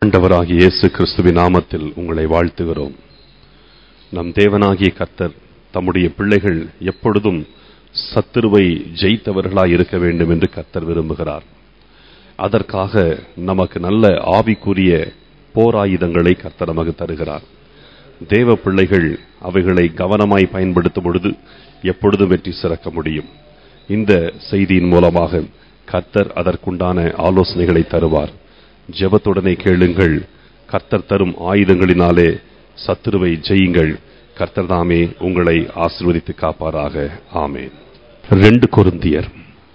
ஆண்டவராகிய இயேசு கிறிஸ்துவின் நாமத்தில் உங்களை வாழ்த்துகிறோம் நம் தேவனாகிய கர்த்தர் தம்முடைய பிள்ளைகள் எப்பொழுதும் சத்துருவை ஜெயித்தவர்களாய் இருக்க வேண்டும் என்று கர்த்தர் விரும்புகிறார் அதற்காக நமக்கு நல்ல ஆவிக்குரிய போராயுதங்களை கர்த்தர் நமக்கு தருகிறார் தேவ பிள்ளைகள் அவைகளை கவனமாய் பயன்படுத்தும் பொழுது எப்பொழுதும் வெற்றி சிறக்க முடியும் இந்த செய்தியின் மூலமாக கர்த்தர் அதற்குண்டான ஆலோசனைகளை தருவார் ஜெபத்துடனே கேளுங்கள் கர்த்தர் தரும் ஆயுதங்களினாலே சத்துருவை ஜெயுங்கள் கர்த்தர் தாமே உங்களை ஆசீர்வதித்து காப்பாராக ஆமேன் ரெண்டு கொருந்தியர்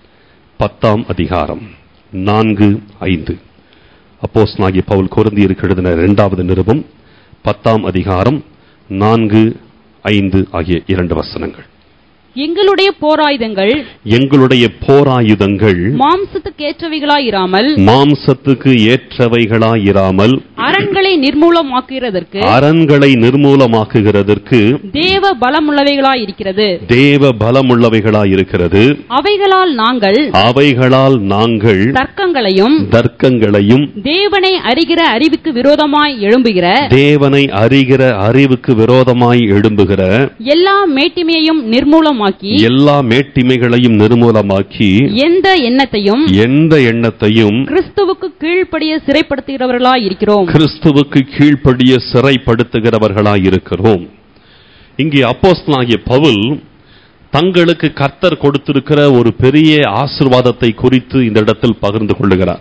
பத்தாம் அதிகாரம் நான்கு ஐந்து அப்போஸ் நாகிய பவுல் கொருந்தியருக்கு எழுதின இரண்டாவது நிருபம் பத்தாம் அதிகாரம் நான்கு ஐந்து ஆகிய இரண்டு வசனங்கள் எங்களுடைய போராயுதங்கள் எங்களுடைய போராயுதங்கள் மாம்சத்துக்கேற்றவைகளாயிராமல் மாம்சத்துக்கு ஏற்றவைகளாயிராமல் அரண்களை நிர்மூலமாக்குகிறதற்கு அரண்களை நிர்மூலமாக்குகிறதற்கு தேவ பலமுள்ளவைகளாயிருக்கிறது தேவ பலமுள்ளவைகளாயிருக்கிறது அவைகளால் நாங்கள் அவைகளால் நாங்கள் தர்க்கங்களையும் தர்க்கங்களையும் தேவனை அறிகிற அறிவுக்கு விரோதமாய் எழும்புகிற தேவனை அறிகிற அறிவுக்கு விரோதமாய் எழும்புகிற எல்லா மேட்டிமையையும் நிர்மூலமாக்கி எல்லா மேட்டிமைகளையும் நிர்மூலமாக்கி எந்த எண்ணத்தையும் எந்த எண்ணத்தையும் கிறிஸ்துவுக்கு கீழ்ப்படிய சிறைப்படுத்துகிறவர்களாய் இருக்கிறோம் கிறிஸ்துவுக்கு கீழ்ப்படிய சிறைப்படுத்துகிறவர்களாய் இருக்கிறோம் இங்கே அப்போஸ்தலனாகிய பவுல் தங்களுக்கு கர்த்தர் கொடுத்திருக்கிற ஒரு பெரிய ஆசிர்வாதத்தை குறித்து இந்த இடத்தில் பகிர்ந்து கொள்ளுகிறார்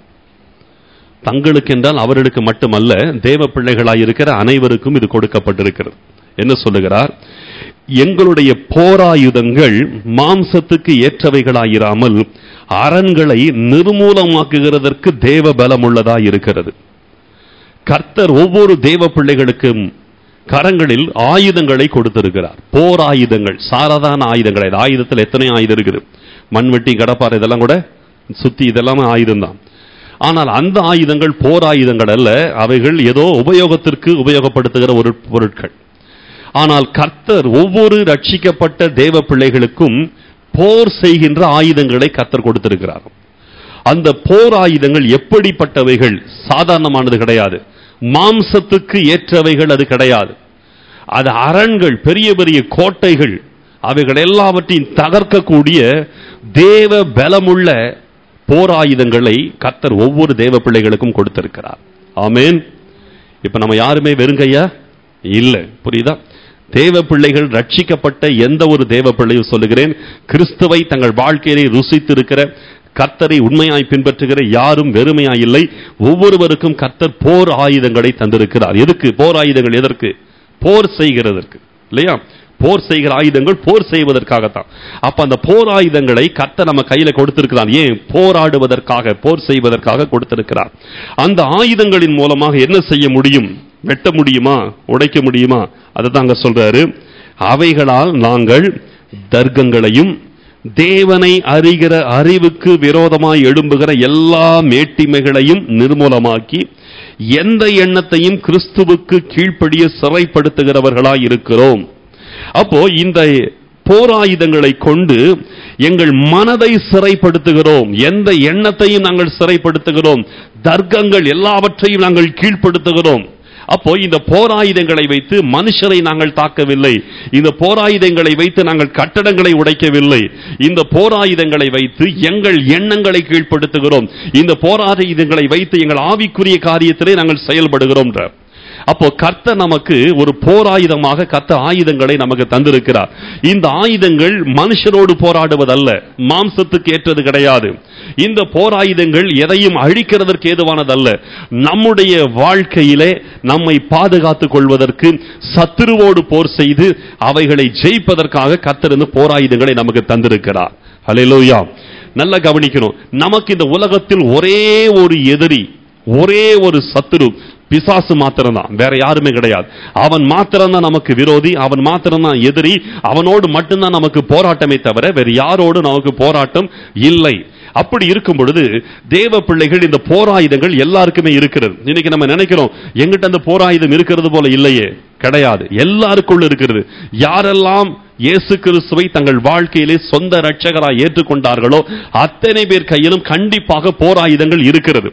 தங்களுக்கு என்றால் அவர்களுக்கு மட்டுமல்ல தேவ பிள்ளைகளாய் இருக்கிற அனைவருக்கும் இது கொடுக்கப்பட்டிருக்கிறது என்ன சொல்லுகிறார் எங்களுடைய போராயுதங்கள் மாம்சத்துக்கு ஏற்றவைகளாயிராமல் அரண்களை நிர்மூலமாக்குகிறதற்கு தேவ பலம் உள்ளதாய் இருக்கிறது கர்த்தர் ஒவ்வொரு தேவ பிள்ளைகளுக்கும் கரங்களில் ஆயுதங்களை கொடுத்திருக்கிறார் போர் ஆயுதங்கள் சாதாரண ஆயுதங்கள் இது ஆயுதத்தில் எத்தனை ஆயுதம் இருக்குது மண்வெட்டி கடப்பாறை இதெல்லாம் கூட சுத்தி இதெல்லாமே ஆயுதம் தான் ஆனால் அந்த ஆயுதங்கள் போர் ஆயுதங்கள் அல்ல அவைகள் ஏதோ உபயோகத்திற்கு உபயோகப்படுத்துகிற ஒரு பொருட்கள் ஆனால் கர்த்தர் ஒவ்வொரு ரட்சிக்கப்பட்ட தேவ பிள்ளைகளுக்கும் போர் செய்கின்ற ஆயுதங்களை கர்த்தர் கொடுத்திருக்கிறார் அந்த போர் ஆயுதங்கள் எப்படிப்பட்டவைகள் சாதாரணமானது கிடையாது மாம்சத்துக்கு ஏற்றவைகள் அது கிடையாது அது அரண்கள் பெரிய பெரிய கோட்டைகள் அவைகள் எல்லாவற்றையும் தகர்க்கக்கூடிய தேவ பலமுள்ள போராயுதங்களை கர்த்தர் ஒவ்வொரு தேவ பிள்ளைகளுக்கும் கொடுத்திருக்கிறார் ஆமேன் இப்ப நம்ம யாருமே வெறுங்கையா இல்ல புரியுதா தேவ பிள்ளைகள் ரட்சிக்கப்பட்ட எந்த ஒரு தேவ பிள்ளையும் சொல்லுகிறேன் கிறிஸ்துவை தங்கள் வாழ்க்கையிலே ருசித்திருக்கிற கர்த்தரை உண்மையாய் பின்பற்றுகிற யாரும் வெறுமையாய் இல்லை ஒவ்வொருவருக்கும் கர்த்தர் போர் ஆயுதங்களை தந்திருக்கிறார் எதுக்கு போர் ஆயுதங்கள் எதற்கு போர் செய்கிறதற்கு இல்லையா போர் செய்கிற ஆயுதங்கள் போர் செய்வதற்காகத்தான் அப்ப அந்த போர் ஆயுதங்களை கர்த்தர் நம்ம கையில கொடுத்திருக்கிறார் ஏன் போராடுவதற்காக போர் செய்வதற்காக கொடுத்திருக்கிறார் அந்த ஆயுதங்களின் மூலமாக என்ன செய்ய முடியும் வெட்ட முடியுமா உடைக்க முடியுமா அதை தாங்க சொல்றாரு அவைகளால் நாங்கள் தர்க்கங்களையும் தேவனை அறிகிற அறிவுக்கு விரோதமாய் எழும்புகிற எல்லா மேட்டிமைகளையும் நிர்மூலமாக்கி எந்த எண்ணத்தையும் கிறிஸ்துவுக்கு கீழ்ப்படிய சிறைப்படுத்துகிறவர்களாய் இருக்கிறோம் அப்போ இந்த போராயுதங்களை கொண்டு எங்கள் மனதை சிறைப்படுத்துகிறோம் எந்த எண்ணத்தையும் நாங்கள் சிறைப்படுத்துகிறோம் தர்க்கங்கள் எல்லாவற்றையும் நாங்கள் கீழ்ப்படுத்துகிறோம் அப்போ இந்த போராயுதங்களை வைத்து மனுஷரை நாங்கள் தாக்கவில்லை இந்த போராயுதங்களை வைத்து நாங்கள் கட்டடங்களை உடைக்கவில்லை இந்த போராயுதங்களை வைத்து எங்கள் எண்ணங்களை கீழ்ப்படுத்துகிறோம் இந்த போராயுதங்களை வைத்து எங்கள் ஆவிக்குரிய காரியத்திலே நாங்கள் செயல்படுகிறோம் அப்போ கர்த்த நமக்கு ஒரு போராயுதமாக கர்த்த ஆயுதங்களை நமக்கு தந்திருக்கிறார் இந்த ஆயுதங்கள் மனுஷரோடு போராடுவதல்ல மாம்சத்துக்கு ஏற்றது கிடையாது இந்த போராயுதங்கள் எதையும் அழிக்கிறதற்கு ஏதுவானதல்ல நம்முடைய வாழ்க்கையிலே நம்மை பாதுகாத்துக் கொள்வதற்கு சத்துருவோடு போர் செய்து அவைகளை ஜெயிப்பதற்காக கர்த்தர் இந்த போராயுதங்களை நமக்கு தந்திருக்கிறார் ஹalleluya நல்லா கவனிக்கணும் நமக்கு இந்த உலகத்தில் ஒரே ஒரு எதிரி ஒரே ஒரு சத்துரு பிசாசு மாத்திரம்தான் வேற யாருமே கிடையாது அவன் மாத்திரம்தான் நமக்கு விரோதி அவன் மாத்திரம்தான் எதிரி அவனோடு மட்டும்தான் நமக்கு போராட்டமே தவிர வேற யாரோடு நமக்கு போராட்டம் இல்லை அப்படி இருக்கும் பொழுது தேவ பிள்ளைகள் இந்த போராயுதங்கள் எல்லாருக்குமே இருக்கிறது இன்னைக்கு நம்ம நினைக்கிறோம் எங்கிட்ட அந்த போராயுதம் இருக்கிறது போல இல்லையே கிடையாது எல்லாருக்குள்ள இருக்கிறது யாரெல்லாம் இயேசு கிறிஸ்துவை தங்கள் வாழ்க்கையிலே சொந்த ரட்சகராய் ஏற்றுக்கொண்டார்களோ அத்தனை பேர் கையிலும் கண்டிப்பாக போராயுதங்கள் இருக்கிறது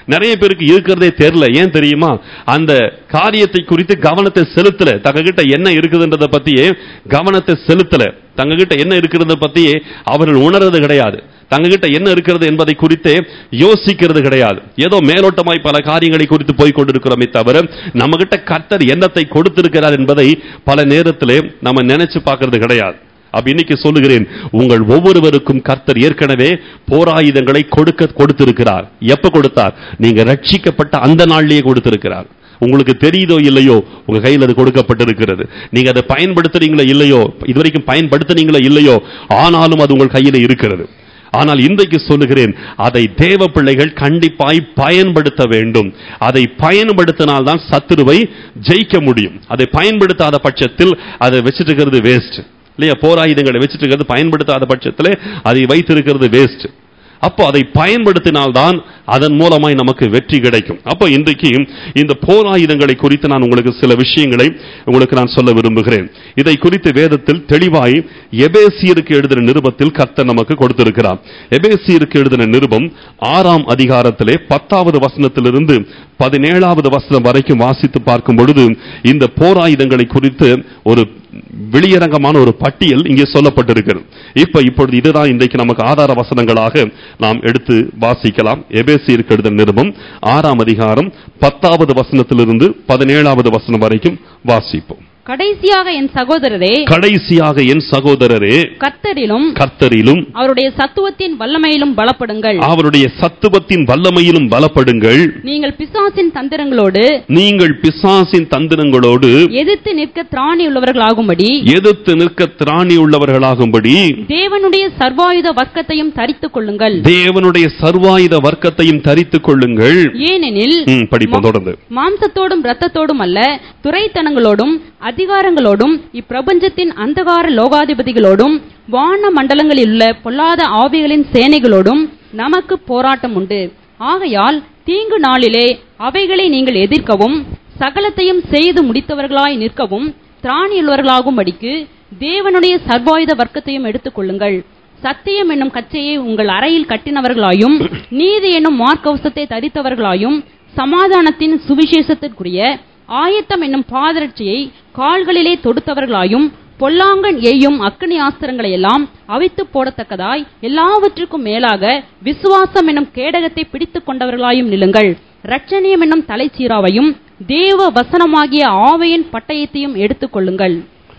நிறைய பேருக்கு இருக்கிறதே தெரியல ஏன் தெரியுமா அந்த காரியத்தை குறித்து கவனத்தை செலுத்தல தங்ககிட்ட என்ன இருக்குதுன்றத பத்தியே கவனத்தை செலுத்தல தங்ககிட்ட என்ன இருக்கிறத பத்தியே அவர்கள் உணர்றது கிடையாது தங்ககிட்ட என்ன இருக்கிறது என்பதை குறித்தே யோசிக்கிறது கிடையாது ஏதோ மேலோட்டமாய் பல காரியங்களை குறித்து போய் கொண்டிருக்கிறோமே தவிர நம்ம கிட்ட கர்த்தர் என்னத்தை கொடுத்திருக்கிறார் என்பதை பல நேரத்திலே நம்ம நினைச்சு பார்க்கிறது கிடையாது அப்ப இன்னைக்கு சொல்லுகிறேன் உங்கள் ஒவ்வொருவருக்கும் கர்த்தர் ஏற்கனவே போராயுதங்களை கொடுக்க கொடுத்திருக்கிறார் எப்ப கொடுத்தார் நீங்க ரட்சிக்கப்பட்ட அந்த நாள்லயே கொடுத்திருக்கிறார் உங்களுக்கு தெரியுதோ இல்லையோ உங்க கையில் அது கொடுக்கப்பட்டிருக்கிறது நீங்க அதை பயன்படுத்துறீங்களோ இல்லையோ இதுவரைக்கும் பயன்படுத்துனீங்களோ இல்லையோ ஆனாலும் அது உங்கள் கையில இருக்கிறது ஆனால் இன்றைக்கு சொல்லுகிறேன் அதை தேவ பிள்ளைகள் கண்டிப்பாய் பயன்படுத்த வேண்டும் அதை பயன்படுத்தினால்தான் சத்துருவை ஜெயிக்க முடியும் அதை பயன்படுத்தாத பட்சத்தில் அதை வச்சுட்டு இருக்கிறது வேஸ்ட் இல்லையா போராயுதங்களை வச்சுட்டு இருக்கிறது பயன்படுத்தாத பட்சத்தில் அதை வைத்திருக்கிறது வேஸ்ட் அப்போ அதை பயன்படுத்தினால்தான் அதன் மூலமாய் நமக்கு வெற்றி கிடைக்கும் அப்போ இன்றைக்கு இந்த போராயுதங்களை குறித்து நான் உங்களுக்கு சில விஷயங்களை உங்களுக்கு நான் சொல்ல விரும்புகிறேன் இதை குறித்து வேதத்தில் தெளிவாய் எபேசியருக்கு எழுதின நிருபத்தில் கர்த்தர் நமக்கு கொடுத்திருக்கிறார் எபேசியருக்கு எழுதின நிருபம் ஆறாம் அதிகாரத்திலே பத்தாவது வசனத்திலிருந்து பதினேழாவது வசனம் வரைக்கும் வாசித்து பார்க்கும் பொழுது இந்த போராயுதங்களை குறித்து ஒரு வெளியரங்கமான ஒரு பட்டியல் இங்கே சொல்லப்பட்டிருக்கிறது இப்ப இப்பொழுது இதுதான் இன்றைக்கு நமக்கு ஆதார வசனங்களாக நாம் எடுத்து வாசிக்கலாம் எபேசியருக்கு எழுதின நிருபம் ஆறாம் அதிகாரம் பத்தாவது வசனத்திலிருந்து பதினேழாவது வசனம் வரைக்கும் வாசிப்போம் கடைசியாக என் சகோதரரே கடைசியாக என் சகோதரரே கர்த்தரிலும் கர்த்தரிலும் அவருடைய சத்துவத்தின் வல்லமையிலும் பலப்படுங்கள் அவருடைய சத்துவத்தின் வல்லமையிலும் பலப்படுங்கள் நீங்கள் பிசாசின் தந்திரங்களோடு நீங்கள் பிசாசின் தந்திரங்களோடு எதிர்த்து நிற்க திராணி உள்ளவர்களாகும்படி எதிர்த்து நிற்க திராணி உள்ளவர்களாகும்படி தேவனுடைய சர்வாயுத வர்க்கத்தையும் தரித்துக் கொள்ளுங்கள் தேவனுடைய சர்வாயுத வர்க்கத்தையும் தரித்துக் கொள்ளுங்கள் ஏனெனில் ம், படிப்போம் தொடர்ந்து மாம்சத்தோடும் இரத்தத்தோடும் அல்ல துரைத்தனங்களோடும் அதிகாரங்களோடும் இப்பிரபஞ்சத்தின் அந்தகார லோகாதிபதிகளோடும் வான மண்டலங்களில் உள்ள பொல்லாத ஆவிகளின் சேனைகளோடும் நமக்கு போராட்டம் உண்டு ஆகையால் தீங்கு நாளிலே அவைகளை நீங்கள் எதிர்க்கவும் சகலத்தையும் செய்து முடித்தவர்களாய் நிற்கவும் திராணியுள்ளவர்களாகும்படிக்கு தேவனுடைய சர்வாயுத வர்க்கத்தையும் எடுத்துக் கொள்ளுங்கள் சத்தியம் என்னும் கச்சையை உங்கள் அறையில் கட்டினவர்களாயும் நீதி என்னும் மார்க்கவசத்தை தரித்தவர்களாயும் சமாதானத்தின் சுவிசேஷத்திற்குரிய ஆயத்தம் என்னும் பாதரட்சியை கால்களிலே தொடுத்தவர்களாயும் பொல்லாங்கன் எய்யும் அக்கினி ஆஸ்திரங்களை எல்லாம் அவித்து போடத்தக்கதாய் எல்லாவற்றுக்கும் மேலாக விசுவாசம் என்னும் கேடகத்தை பிடித்துக் கொண்டவர்களாயும் நில்லுங்கள் ரட்சணியம் என்னும் தலைச்சீராவையும் தேவ வசனமாகிய ஆவையின் பட்டயத்தையும் எடுத்துக் கொள்ளுங்கள்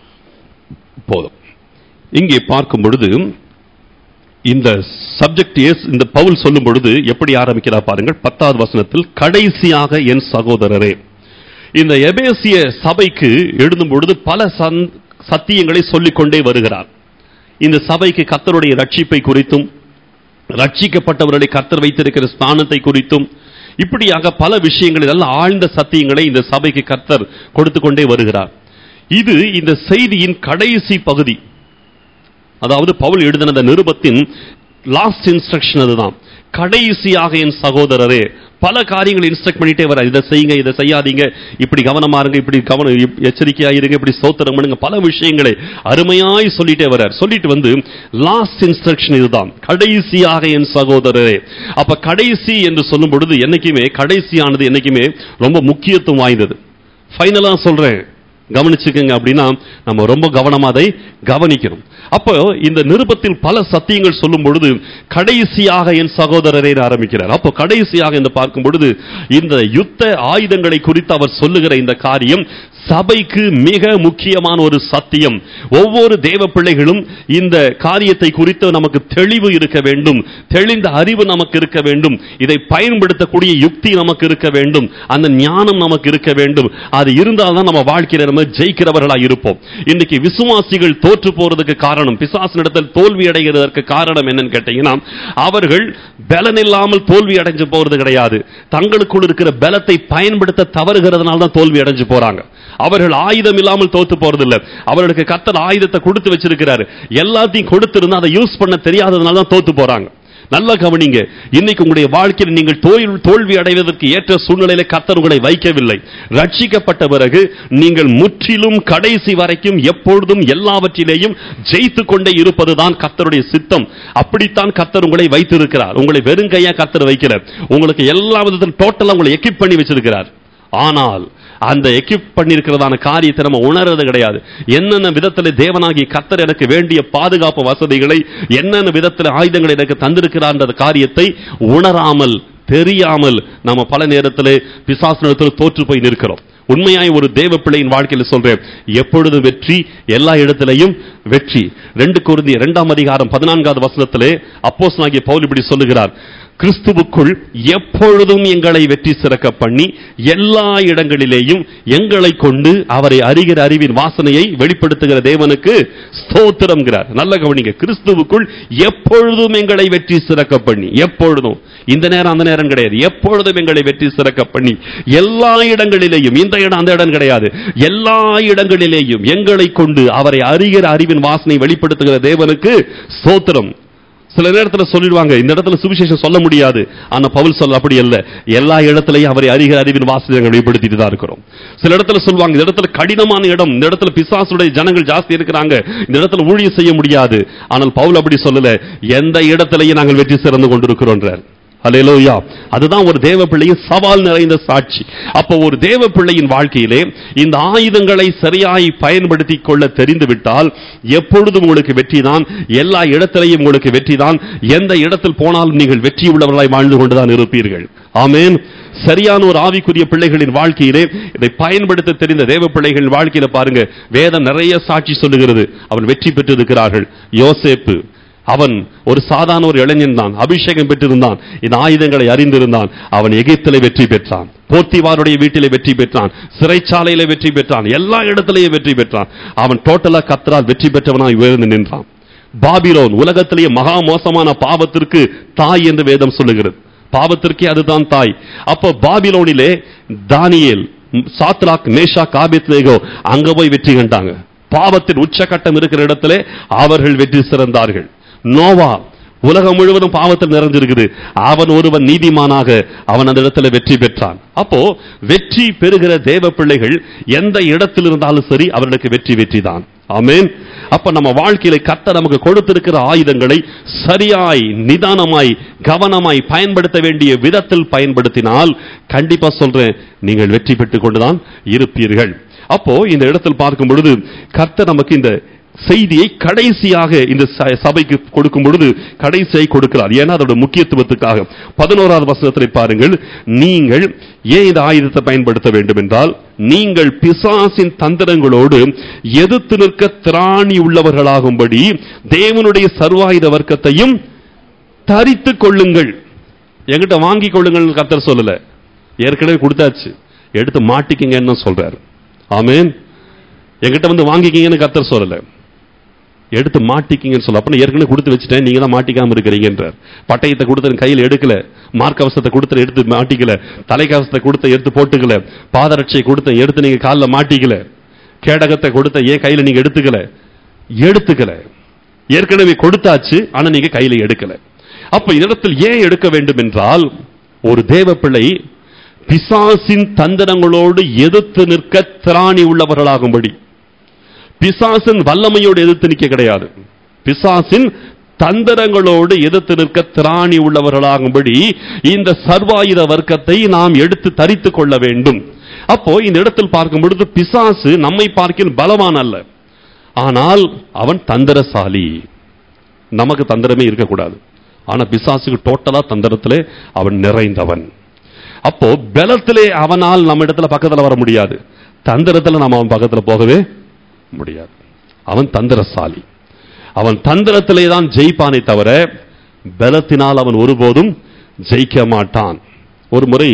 போதும் இங்கே பார்க்கும் பொழுது இந்த சப்ஜெக்ட் எஸ் இந்த பவுல் சொல்லும் பொழுது எப்படி ஆரம்பிக்கிறார் பாருங்கள் பத்தாவது வசனத்தில் கடைசியாக என் சகோதரரே இந்த எபேசிய சபைக்கு எழுதும் பொழுது பல சந்- சத்தியங்களை சொல்லிக்கொண்டே வருகிறார் இந்த சபைக்கு கர்த்தருடைய ரட்சிப்பை குறித்தும் ரட்சிக்கப்பட்டவர்களை கர்த்தர் வைத்திருக்கிற ஸ்தானத்தை குறித்தும் இப்படியாக பல விஷயங்கள் இதெல்லாம் ஆழ்ந்த சத்தியங்களை இந்த சபைக்கு கர்த்தர் கொடுத்து கொண்டே வருகிறார் இது இந்த செய்தியின் கடைசி பகுதி அதாவது பவுல் எழுதின அந்த நிருபத்தின் லாஸ்ட் இன்ஸ்ட்ரக்ஷன் அதுதான் கடைசியாக என் சகோதரரே பல காரியங்களை இன்ஸ்ட்ரக்ட் பண்ணிட்டே வர இதை செய்யுங்க இதை செய்யாதீங்க இப்படி கவனமா இருங்க இப்படி கவனம் இப்- எச்சரிக்கையா இருங்க இப்படி சோத்திரம் பண்ணுங்க பல விஷயங்களை அருமையாய் சொல்லிட்டே வர்றார் சொல்லிட்டு வந்து லாஸ்ட் இன்ஸ்ட்ரக்ஷன் இதுதான் கடைசியாக என் சகோதரரே அப்ப கடைசி என்று சொல்லும் பொழுது என்னைக்குமே கடைசியானது என்னைக்குமே ரொம்ப முக்கியத்துவம் வாய்ந்தது ஃபைனலா சொல்றேன் கவனிச்சுக்கங்க அப்படின்னா நம்ம ரொம்ப கவனமா அதை கவனிக்கணும் அப்போ இந்த நிருபத்தில் பல சத்தியங்கள் சொல்லும் பொழுது கடைசியாக என் சகோதரரே ஆரம்பிக்கிறார் அப்போ கடைசியாக இந்த பார்க்கும் பொழுது இந்த யுத்த ஆயுதங்களை குறித்து அவர் சொல்லுகிற இந்த காரியம் சபைக்கு மிக முக்கியமான ஒரு சத்தியம் ஒவ்வொரு தேவ பிள்ளைகளும் இந்த காரியத்தை குறித்து நமக்கு தெளிவு இருக்க வேண்டும் தெளிந்த அறிவு நமக்கு இருக்க வேண்டும் இதை பயன்படுத்தக்கூடிய யுக்தி நமக்கு இருக்க வேண்டும் அந்த ஞானம் நமக்கு இருக்க வேண்டும் அது இருந்தால்தான் நம்ம வாழ்க்கையில நம்ம ஜெயிக்கிறவர்களா இருப்போம் இன்னைக்கு விசுவாசிகள் தோற்று போறதுக்கு காரணம் பிசாசினிடத்தில் தோல்வி அடைகிறதற்கு காரணம் என்னன்னு கேட்டீங்கன்னா அவர்கள் பலன் இல்லாமல் தோல்வி அடைஞ்சு போறது கிடையாது தங்களுக்குள் இருக்கிற பலத்தை பயன்படுத்த தவறுகிறதுனால தான் தோல்வி அடைஞ்சு போறாங்க அவர்கள் ஆயுதம் இல்லாமல் தோத்து போறதில்ல அவர்களுக்கு கத்தர் ஆயுதத்தை கொடுத்து வச்சிருக்கிறாரு எல்லாத்தையும் கொடுத்திருந்தா அதை யூஸ் பண்ண தெரியாததுனால தான் தோத்து போறாங்க நல்லா கவனிங்க இன்னைக்கு உங்களுடைய வாழ்க்கையில் நீங்கள் தோல் தோல்வி அடைவதற்கு ஏற்ற சூழ்நிலையில கர்த்தர் உங்களை வைக்கவில்லை ரட்சிக்கப்பட்ட பிறகு நீங்கள் முற்றிலும் கடைசி வரைக்கும் எப்பொழுதும் எல்லாவற்றிலேயும் ஜெயித்து கொண்டே இருப்பதுதான் கர்த்தருடைய சித்தம் அப்படித்தான் கர்த்தர் உங்களை வைத்திருக்கிறார் உங்களை வெறுங்கையா கர்த்தர் வைக்கல உங்களுக்கு எல்லா விதத்திலும் டோட்டலா உங்களை எக்யூப் பண்ணி வச்சிருக்கிறார் ஆனால் அந்த எக்யூப் பண்ணியிருக்கிறதான காரியத்தை நம்ம உணர்றது கிடையாது என்னென்ன விதத்தில் தேவனாகி கர்த்தர் எனக்கு வேண்டிய பாதுகாப்பு வசதிகளை என்னென்ன விதத்தில் ஆயுதங்களை எனக்கு தந்திருக்கிறார் காரியத்தை உணராமல் தெரியாமல் நம்ம பல நேரத்தில் பிசாசனத்தில் தோற்று போய் நிற்கிறோம் உண்மையாய் ஒரு தேவ பிள்ளையின் வாழ்க்கையில் சொல்றேன் எப்பொழுதும் வெற்றி எல்லா இடத்திலையும் வெற்றி ரெண்டு குருந்திய இரண்டாம் அதிகாரம் பதினான்காவது வசனத்திலே அப்போஸ் ஆகிய பவுல் இப்படி சொல்லுகிறார் கிறிஸ்துவுக்குள் எப்பொழுதும் எங்களை வெற்றி சிறக்க பண்ணி எல்லா இடங்களிலேயும் எங்களை கொண்டு அவரை அறிகிற அறிவின் வாசனையை வெளிப்படுத்துகிற தேவனுக்கு ஸ்தோத்திரம்ங்கிறார் நல்ல கவனிங்க கிறிஸ்துவுக்குள் எப்பொழுதும் எங்களை வெற்றி சிறக்க பண்ணி எப்பொழுதும் இந்த நேரம் அந்த நேரம் கிடையாது எப்பொழுதும் எங்களை வெற்றி சிறக்க பண்ணி எல்லா இடங்களிலேயும் இந்த இடம் அந்த இடம் கிடையாது எல்லா இடங்களிலேயும் எங்களை கொண்டு அவரை அறிகிற அறிவின் வாசனை வெளிப்படுத்துகிற தேவனுக்கு ஸ்தோத்திரம் சில நேரத்தில் சொல்லிடுவாங்க இந்த இடத்துல சுவிசேஷம் சொல்ல முடியாது ஆனா பவுல் சொல்ல அப்படி அல்ல எல்லா இடத்துலயும் அவரை அறிகிற அறிவின் வாசனை நாங்கள் வெளிப்படுத்திட்டு தான் இருக்கிறோம் சில இடத்துல சொல்லுவாங்க இந்த இடத்துல கடினமான இடம் இந்த இடத்துல பிசாசுடைய ஜனங்கள் ஜாஸ்தி இருக்கிறாங்க இந்த இடத்துல ஊழியம் செய்ய முடியாது ஆனால் பவுல் அப்படி சொல்லல எந்த இடத்திலையும் நாங்கள் வெற்றி சிறந்து கொண்டிருக்கிறோன்றார் அல்லேலூயா அதுதான் ஒரு தேவ பிள்ளையின் சவால் நிறைந்த சாட்சி அப்போ ஒரு தேவ பிள்ளையின் வாழ்க்கையிலே இந்த ஆயுதங்களை சரியாய் பயன்படுத்தி கொள்ள தெரிந்துவிட்டால் எப்பொழுதும் உங்களுக்கு வெற்றிதான் எல்லா இடத்திலையும் உங்களுக்கு வெற்றிதான் எந்த இடத்தில் போனாலும் நீங்கள் வெற்றி உள்ளவர்களாய் வாழ்ந்து கொண்டுதான் இருப்பீர்கள் ஆமேன் சரியான ஒரு ஆவிக்குரிய பிள்ளைகளின் வாழ்க்கையிலே இதை பயன்படுத்த தெரிந்த தேவ பிள்ளைகளின் வாழ்க்கையில பாருங்க வேதம் நிறைய சாட்சி சொல்லுகிறது அவன் வெற்றி பெற்றிருக்கிறார்கள் யோசேப்பு அவன் ஒரு சாதாரண ஒரு இளைஞன் தான் அபிஷேகம் பெற்றிருந்தான் இந்த ஆயுதங்களை அறிந்திருந்தான் அவன் எகிப்திலே வெற்றி பெற்றான் போர்த்திவாருடைய வீட்டிலே வெற்றி பெற்றான் சிறைச்சாலையிலே வெற்றி பெற்றான் எல்லா இடத்திலேயும் வெற்றி பெற்றான் அவன் டோட்டலா கத்தரால் வெற்றி பெற்றவனாய் உயர்ந்து நின்றான் பாபிலோன் உலகத்திலேயே மகா மோசமான பாவத்திற்கு தாய் என்று வேதம் சொல்லுகிறது பாவத்திற்கே அதுதான் தாய் அப்போ பாபிலோனிலே தானியேல் சாத்ராக் மேஷா காபித்லேகோ அங்க போய் வெற்றி கண்டாங்க பாவத்தின் உச்சகட்டம் இருக்கிற இடத்திலே அவர்கள் வெற்றி சிறந்தார்கள் நோவா உலகம் முழுவதும் பாவத்தில் நிறைஞ்சிருக்குது அவன் ஒருவன் நீதிமானாக அவன் அந்த இடத்துல வெற்றி பெற்றான் அப்போ வெற்றி பெறுகிற தேவ பிள்ளைகள் எந்த இடத்தில் இருந்தாலும் சரி அவர்களுக்கு வெற்றி வெற்றி தான் ஆமேன் அப்ப நம்ம வாழ்க்கையில கத்த நமக்கு கொடுத்திருக்கிற ஆயுதங்களை சரியாய் நிதானமாய் கவனமாய் பயன்படுத்த வேண்டிய விதத்தில் பயன்படுத்தினால் கண்டிப்பா சொல்றேன் நீங்கள் வெற்றி பெற்றுக் கொண்டுதான் இருப்பீர்கள் அப்போ இந்த இடத்தில் பார்க்கும் பொழுது கர்த்தர் நமக்கு இந்த செய்தியை கடைசியாக இந்த ச- சபைக்கு கொடுக்கும் பொழுது கடைசியை கொடுக்கிறார் ஏன்னா அதோட முக்கியத்துவத்துக்காக பதினோராவது வசனத்தை பாருங்கள் நீங்கள் ஏன் இந்த ஆயுதத்தை பயன்படுத்த வேண்டும் என்றால் நீங்கள் பிசாசின் தந்திரங்களோடு எதிர்த்து நிற்க திராணி உள்ளவர்களாகும்படி தேவனுடைய சர்வாயுத வர்க்கத்தையும் தரித்துக் கொள்ளுங்கள் என்கிட்ட வாங்கி கொள்ளுங்கள் கர்த்தர் சொல்லல ஏற்கனவே கொடுத்தாச்சு எடுத்து மாட்டிக்கிங்கன்னு சொல்றாரு ஆமென் என்கிட்ட வந்து வாங்கிக்கிங்கன்னு கர்த்தர் சொல்லல எடுத்து மாட்டிக்கிங்கன்னு சொல்ல அப்ப ஏற்கனவே கொடுத்து வச்சுட்டேன் நீங்க தான் மாட்டிக்காம இருக்கிறீங்கன்றார் பட்டயத்தை கொடுத்து கையில் எடுக்கல மார்க்கவசத்தை கொடுத்து எடுத்து மாட்டிக்கல தலைக்கவசத்தை கொடுத்து எடுத்து போட்டுக்கல பாதரட்சை கொடுத்த எடுத்து நீங்க காலில் மாட்டிக்கல கேடகத்தை கொடுத்த ஏன் கையில நீங்க எடுத்துக்கல எடுத்துக்கல ஏற்கனவே கொடுத்தாச்சு ஆனா நீங்க கையில எடுக்கல அப்ப இடத்தில் ஏன் எடுக்க வேண்டும் என்றால் ஒரு தேவ பிள்ளை பிசாசின் தந்திரங்களோடு எதிர்த்து நிற்க திராணி உள்ளவர்களாகும்படி பிசாசின் வல்லமையோடு எதிர்த்து நிற்க கிடையாது பிசாசின் தந்திரங்களோடு எதிர்த்து நிற்க திராணி உள்ளவர்களாகும்படி இந்த சர்வாயுத வர்க்கத்தை நாம் எடுத்து தரித்துக் கொள்ள வேண்டும் அப்போ இந்த இடத்தில் பார்க்கும் பொழுது பிசாசு நம்மை பார்க்கின் பலவான் அல்ல ஆனால் அவன் தந்திரசாலி நமக்கு தந்திரமே இருக்கக்கூடாது ஆனா பிசாசுக்கு டோட்டலா தந்திரத்திலே அவன் நிறைந்தவன் அப்போ பலத்திலே அவனால் நம்ம இடத்துல பக்கத்துல வர முடியாது தந்திரத்துல நம்ம அவன் பக்கத்துல போகவே முடியாது அவன் தந்திரசாலி அவன் தந்திரத்திலே தான் ஜெயிப்பானே தவிர பலத்தினால் அவன் ஒருபோதும் ஜெயிக்க மாட்டான் ஒரு முறை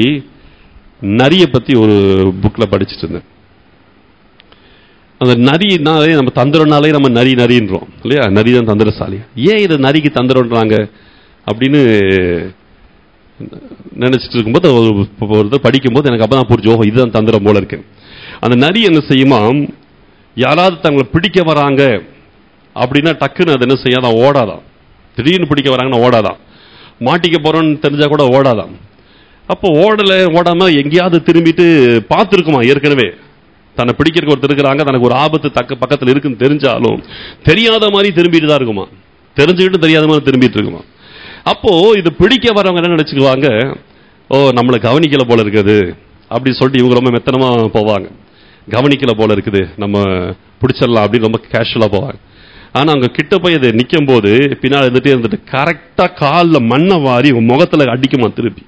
நரியை பத்தி ஒரு புக்ல படிச்சுட்டு இருந்தேன் அந்த நரினாலே நம்ம தந்திரனாலே நம்ம நரி நரின்றோம் இல்லையா நரி தான் தந்திரசாலி ஏன் இது நரிக்கு தந்திரன்றாங்க அப்படின்னு நினைச்சிட்டு இருக்கும்போது ஒரு ஒரு தடவை படிக்கும்போது எனக்கு அப்பதான் புரிஞ்சு ஓஹோ இதுதான் தந்திரம் போல இருக்கு அந்த நரி என்ன செய்யுமா யாராவது தங்களை பிடிக்க வராங்க அப்படின்னா டக்குன்னு அது என்ன செய்யாதான் ஓடாதான் திடீர்னு பிடிக்க வராங்கன்னா ஓடாதான் மாட்டிக்க போறோம்னு தெரிஞ்சா கூட ஓடாதான் அப்போ ஓடல ஓடாம எங்கேயாவது திரும்பிட்டு பார்த்துருக்குமா ஏற்கனவே தன்னை பிடிக்கிறதுக்கு ஒருத்தர் இருக்கிறாங்க தனக்கு ஒரு ஆபத்து தக்க பக்கத்தில் இருக்குன்னு தெரிஞ்சாலும் தெரியாத மாதிரி திரும்பிட்டு தான் இருக்குமா தெரிஞ்சுக்கிட்டு தெரியாத மாதிரி திரும்பிட்டு இருக்குமா அப்போ இது பிடிக்க வரவங்க என்ன நினைச்சுக்குவாங்க ஓ நம்மளை கவனிக்கல போல இருக்குது அப்படி சொல்லிட்டு இவங்க ரொம்ப மெத்தனமா போவாங்க கவனிக்கல போல இருக்குது நம்ம பிடிச்சிடலாம் அப்படின்னு ரொம்ப கேஷுவலா போவாங்க ஆனா அங்க கிட்ட போய் அது நிக்கும் போது பின்னாடி இருந்துட்டே இருந்துட்டு கரெக்டா காலில் மண்ணை வாரி உங்க முகத்துல அடிக்குமா திருப்பி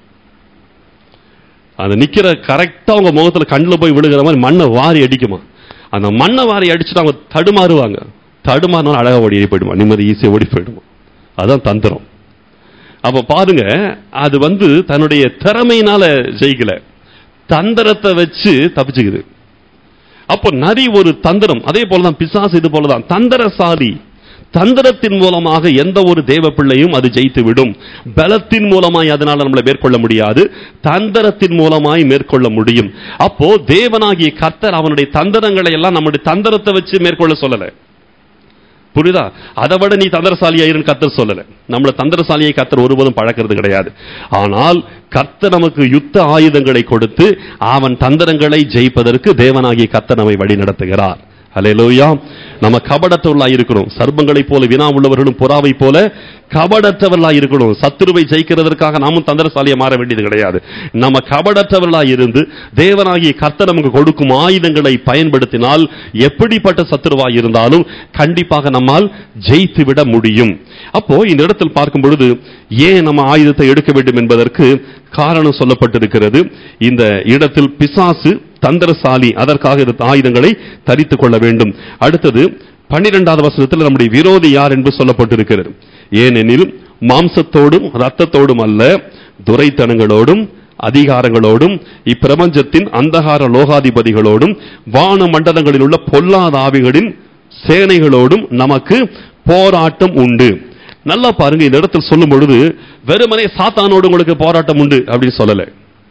அந்த நிக்கிற கரெக்டா உங்க முகத்துல கண்ணுல போய் விழுகிற மாதிரி மண்ணை வாரி அடிக்குமா அந்த மண்ணை வாரி அடிச்சுட்டு அவங்க தடுமாறுவாங்க தடுமாறினாலும் அழகா ஓடி போயிடுமா நிம்மதி ஈஸியா ஓடி போயிடுமா அதான் தந்திரம் அப்ப பாருங்க அது வந்து தன்னுடைய திறமையினால ஜெயிக்கல தந்திரத்தை வச்சு தப்பிச்சுக்குது அப்போ நரி ஒரு தந்திரம் அதே போலதான் பிசாசு இது போலதான் தந்திரசாலி தந்திரத்தின் மூலமாக எந்த ஒரு தேவ பிள்ளையும் அது ஜெயித்து விடும் பலத்தின் மூலமாய் அதனால நம்மளை மேற்கொள்ள முடியாது தந்திரத்தின் மூலமாய் மேற்கொள்ள முடியும் அப்போ தேவனாகிய கர்த்தர் அவனுடைய தந்திரங்களை எல்லாம் நம்முடைய தந்திரத்தை வச்சு மேற்கொள்ள சொல்லல புரியுதா அதை விட நீ தந்திரசாலியாயிரும் கத்தர் சொல்லல நம்மள தந்திரசாலியை கத்தர் ஒருபோதும் பழக்கிறது கிடையாது ஆனால் கர்த்தர் நமக்கு யுத்த ஆயுதங்களை கொடுத்து அவன் தந்திரங்களை ஜெயிப்பதற்கு தேவனாகிய கர்த்தர் நம்மை வழி நடத்துகிறார் அலையலோயா நம்ம கபடத்தவர்களா இருக்கிறோம் சர்ப்பங்களைப் போல வினா உள்ளவர்களும் புறாவை போல கபடற்றவர்களா இருக்கணும் சத்துருவை ஜெயிக்கிறதற்காக நாமும் தந்திரசாலியா மாற வேண்டியது கிடையாது நம்ம கபடற்றவர்களா இருந்து தேவனாகிய கர்த்தர் நமக்கு கொடுக்கும் ஆயுதங்களை பயன்படுத்தினால் எப்படிப்பட்ட சத்துருவா இருந்தாலும் கண்டிப்பாக நம்மால் ஜெயித்து விட முடியும் அப்போ இந்த இடத்தில் பார்க்கும் பொழுது ஏன் நம்ம ஆயுதத்தை எடுக்க வேண்டும் என்பதற்கு காரணம் சொல்லப்பட்டிருக்கிறது இந்த இடத்தில் பிசாசு தந்திரசாலி அதற்காக இந்த ஆயுதங்களை தரித்துக் கொள்ள வேண்டும் அடுத்தது பன்னிரெண்டாவது வசனத்தில் நம்முடைய விரோதி யார் என்று சொல்லப்பட்டிருக்கிறது ஏனெனில் மாம்சத்தோடும் இரத்தத்தோடும் அல்ல துரைத்தனங்களோடும் அதிகாரங்களோடும் இப்பிரபஞ்சத்தின் அந்தகார லோகாதிபதிகளோடும் வான மண்டலங்களில் உள்ள பொல்லாத ஆவிகளின் சேனைகளோடும் நமக்கு போராட்டம் உண்டு நல்லா பாருங்க இந்த இடத்தில் சொல்லும் பொழுது வெறுமனே சாத்தானோடு உங்களுக்கு போராட்டம் உண்டு அப்படின்னு சொல்லலை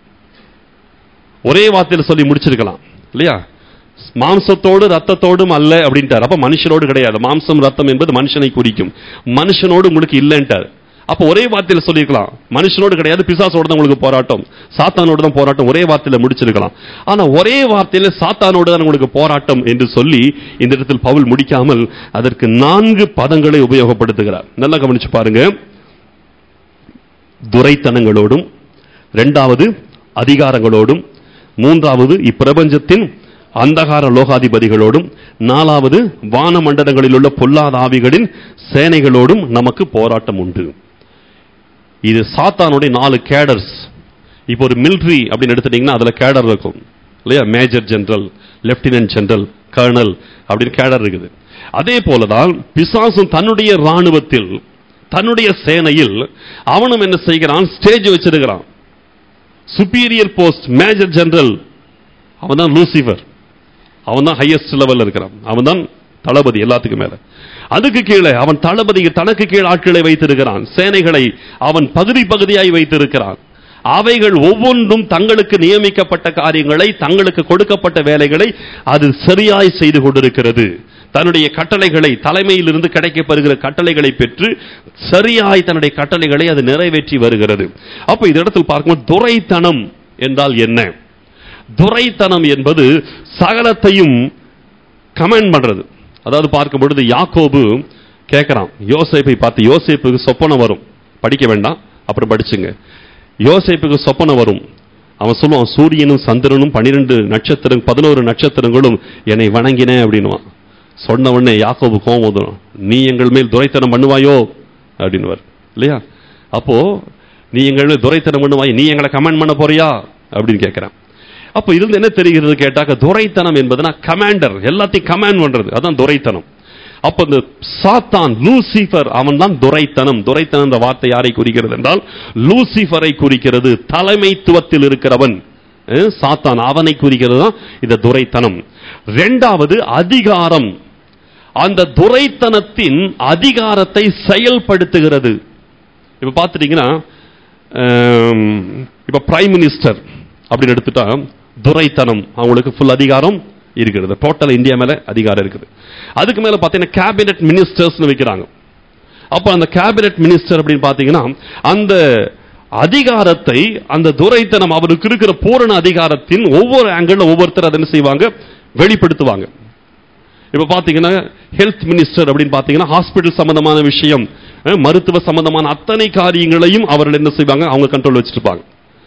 ஒரே வார்த்தையில் சொல்லி முடிச்சிருக்கலாம் இல்லையா மாம்சத்தோடு ரத்தத்தோடும் அல்ல அப்படின்ட்டார் அப்ப மனுஷனோடு கிடையாது மாம்சம் ரத்தம் என்பது மனுஷனை குறிக்கும் மனுஷனோடு உங்களுக்கு இல்லைன்ட்டார் அப்ப ஒரே வார்த்தையில சொல்லியிருக்கலாம் மனுஷனோடு கிடையாது பிசாசோடு தான் உங்களுக்கு போராட்டம் சாத்தானோடு தான் போராட்டம் ஒரே வார்த்தையில முடிச்சிருக்கலாம் ஆனா ஒரே வார்த்தையில சாத்தானோடு தான் உங்களுக்கு போராட்டம் என்று சொல்லி இந்த இடத்தில் பவுல் முடிக்காமல் அதற்கு நான்கு பதங்களை உபயோகப்படுத்துகிறார் நல்லா கவனிச்சு பாருங்க துரைத்தனங்களோடும் இரண்டாவது அதிகாரங்களோடும் மூன்றாவது இப்பிரபஞ்சத்தின் அந்தகார லோகாதிபதிகளோடும் நாலாவது வான மண்டலங்களில் உள்ள பொல்லாத ஆவிகளின் சேனைகளோடும் நமக்கு போராட்டம் உண்டு இது சாத்தானுடைய நாலு கேடர்ஸ் இப்போ ஒரு மிலிட்ரி அப்படின்னு எடுத்துட்டீங்கன்னா அதுல கேடர் இருக்கும் இல்லையா major general lieutenant general colonel அப்படின்னு கேடர் இருக்குது அதே போலதான் பிசாசும் தன்னுடைய ராணுவத்தில் தன்னுடைய சேனையில் அவனும் என்ன செய்கிறான் ஸ்டேஜ் வச்சிருக்கிறான் சுப்பீரியர் போஸ்ட் மேஜர் ஜெனரல் அவன் தான் லூசிஃபர் அவன் தான் ஹையஸ்ட் லெவல்ல இருக்கிறான் அவன் தான் தளபதி எல்லாத்துக்கும் மேல அதுக்கு கீழே அவன் தளபதி தனக்கு கீழ் ஆட்களை வைத்திருக்கிறான் சேனைகளை அவன் பகுதி பகுதியாய் வைத்திருக்கிறான் அவைகள் ஒவ்வொன்றும் தங்களுக்கு நியமிக்கப்பட்ட காரியங்களை தங்களுக்கு கொடுக்கப்பட்ட வேலைகளை அது சரியாய் செய்து கொண்டிருக்கிறது தன்னுடைய கட்டளைகளை தலைமையிலிருந்து கிடைக்கப்பெறுகிற கட்டளைகளை பெற்று சரியாய் தன்னுடைய கட்டளைகளை அது நிறைவேற்றி வருகிறது அப்ப இந்த இடத்தில் பார்க்கும்போது துரைத்தனம் என்றால் என்ன துரைத்தனம் என்பது சகலத்தையும் கமெண்ட் பண்றது அதாவது பார்க்கும் பொழுது யாக்கோபு கேட்கிறான் யோசேப்பை பார்த்து யோசேப்புக்கு சொப்பனம் வரும் படிக்க வேண்டாம் அப்புறம் படிச்சுங்க யோசேப்புக்கு சொப்பனம் வரும் அவன் சொல்லுவான் சூரியனும் சந்திரனும் பன்னிரெண்டு நட்சத்திரம் பதினோரு நட்சத்திரங்களும் என்னை வணங்கின அப்படின்னுவான் சொன்ன உடனே யாக்கோபு கோபம் வந்துடும் நீ எங்கள் மேல் துரைத்தனம் பண்ணுவாயோ அப்படின்னுவார் இல்லையா அப்போ நீ எங்கள் மேல் துரைத்தனம் பண்ணுவாய் நீ எங்களை கமெண்ட் பண்ண போறியா அப்படின்னு கேட்கிறான் அப்போ இருந்து என்ன தெரிகிறது கேட்டாக்க துரைத்தனம் என்பதுனா கமாண்டர் எல்லாத்தையும் கமாண்ட் பண்றது அதான் துரைத்தனம் அப்ப இந்த சாத்தான் லூசிஃபர் அவன் தான் துரைத்தனம் துரைத்தனம் என்ற வார்த்தை யாரை குறிக்கிறது என்றால் லூசிஃபரை குறிக்கிறது தலைமைத்துவத்தில் இருக்கிறவன் அஹ், சாத்தான் அவனை குறிக்கிறது தான் இந்த துரைத்தனம் இரண்டாவது அதிகாரம் அந்த துரைத்தனத்தின் அதிகாரத்தை செயல்படுத்துகிறது இப்ப பார்த்துட்டீங்கன்னா ஆம், இப்ப பிரைம் மினிஸ்டர் அப்படின்னு எடுத்துட்டா துரைத்தனம் அவங்களுக்கு ஃபுல் அதிகாரம் இருக்கிறது டோட்டல் இந்தியா மேல அதிகாரம் இருக்குது அதுக்கு மேல பார்த்தீங்கன்னா கேபினெட் மினிஸ்டர்ஸ்னு வைக்கிறாங்க அப்ப அந்த கேபினெட் மினிஸ்டர் அப்படின்னு பாத்தீங்கன்னா அந்த அதிகாரத்தை அந்த துரைத்தனம் அவருக்கு இருக்கிற பூரண அதிகாரத்தின் ஒவ்வொரு ஆங்கிள் ஒவ்வொருத்தர் அதை என்ன செய்வாங்க வெளிப்படுத்துவாங்க இப்ப பாத்தீங்கன்னா ஹெல்த் மினிஸ்டர் அப்படின்னு பாத்தீங்கன்னா ஹாஸ்பிட்டல் சம்பந்தமான விஷயம் அஹ், மருத்துவ சம்பந்தமான அத்தனை காரியங்களையும் அவர்கள் என்ன செய்வாங்க அவங்க கண்ட்ரோல் வச்சிருப்பாங்க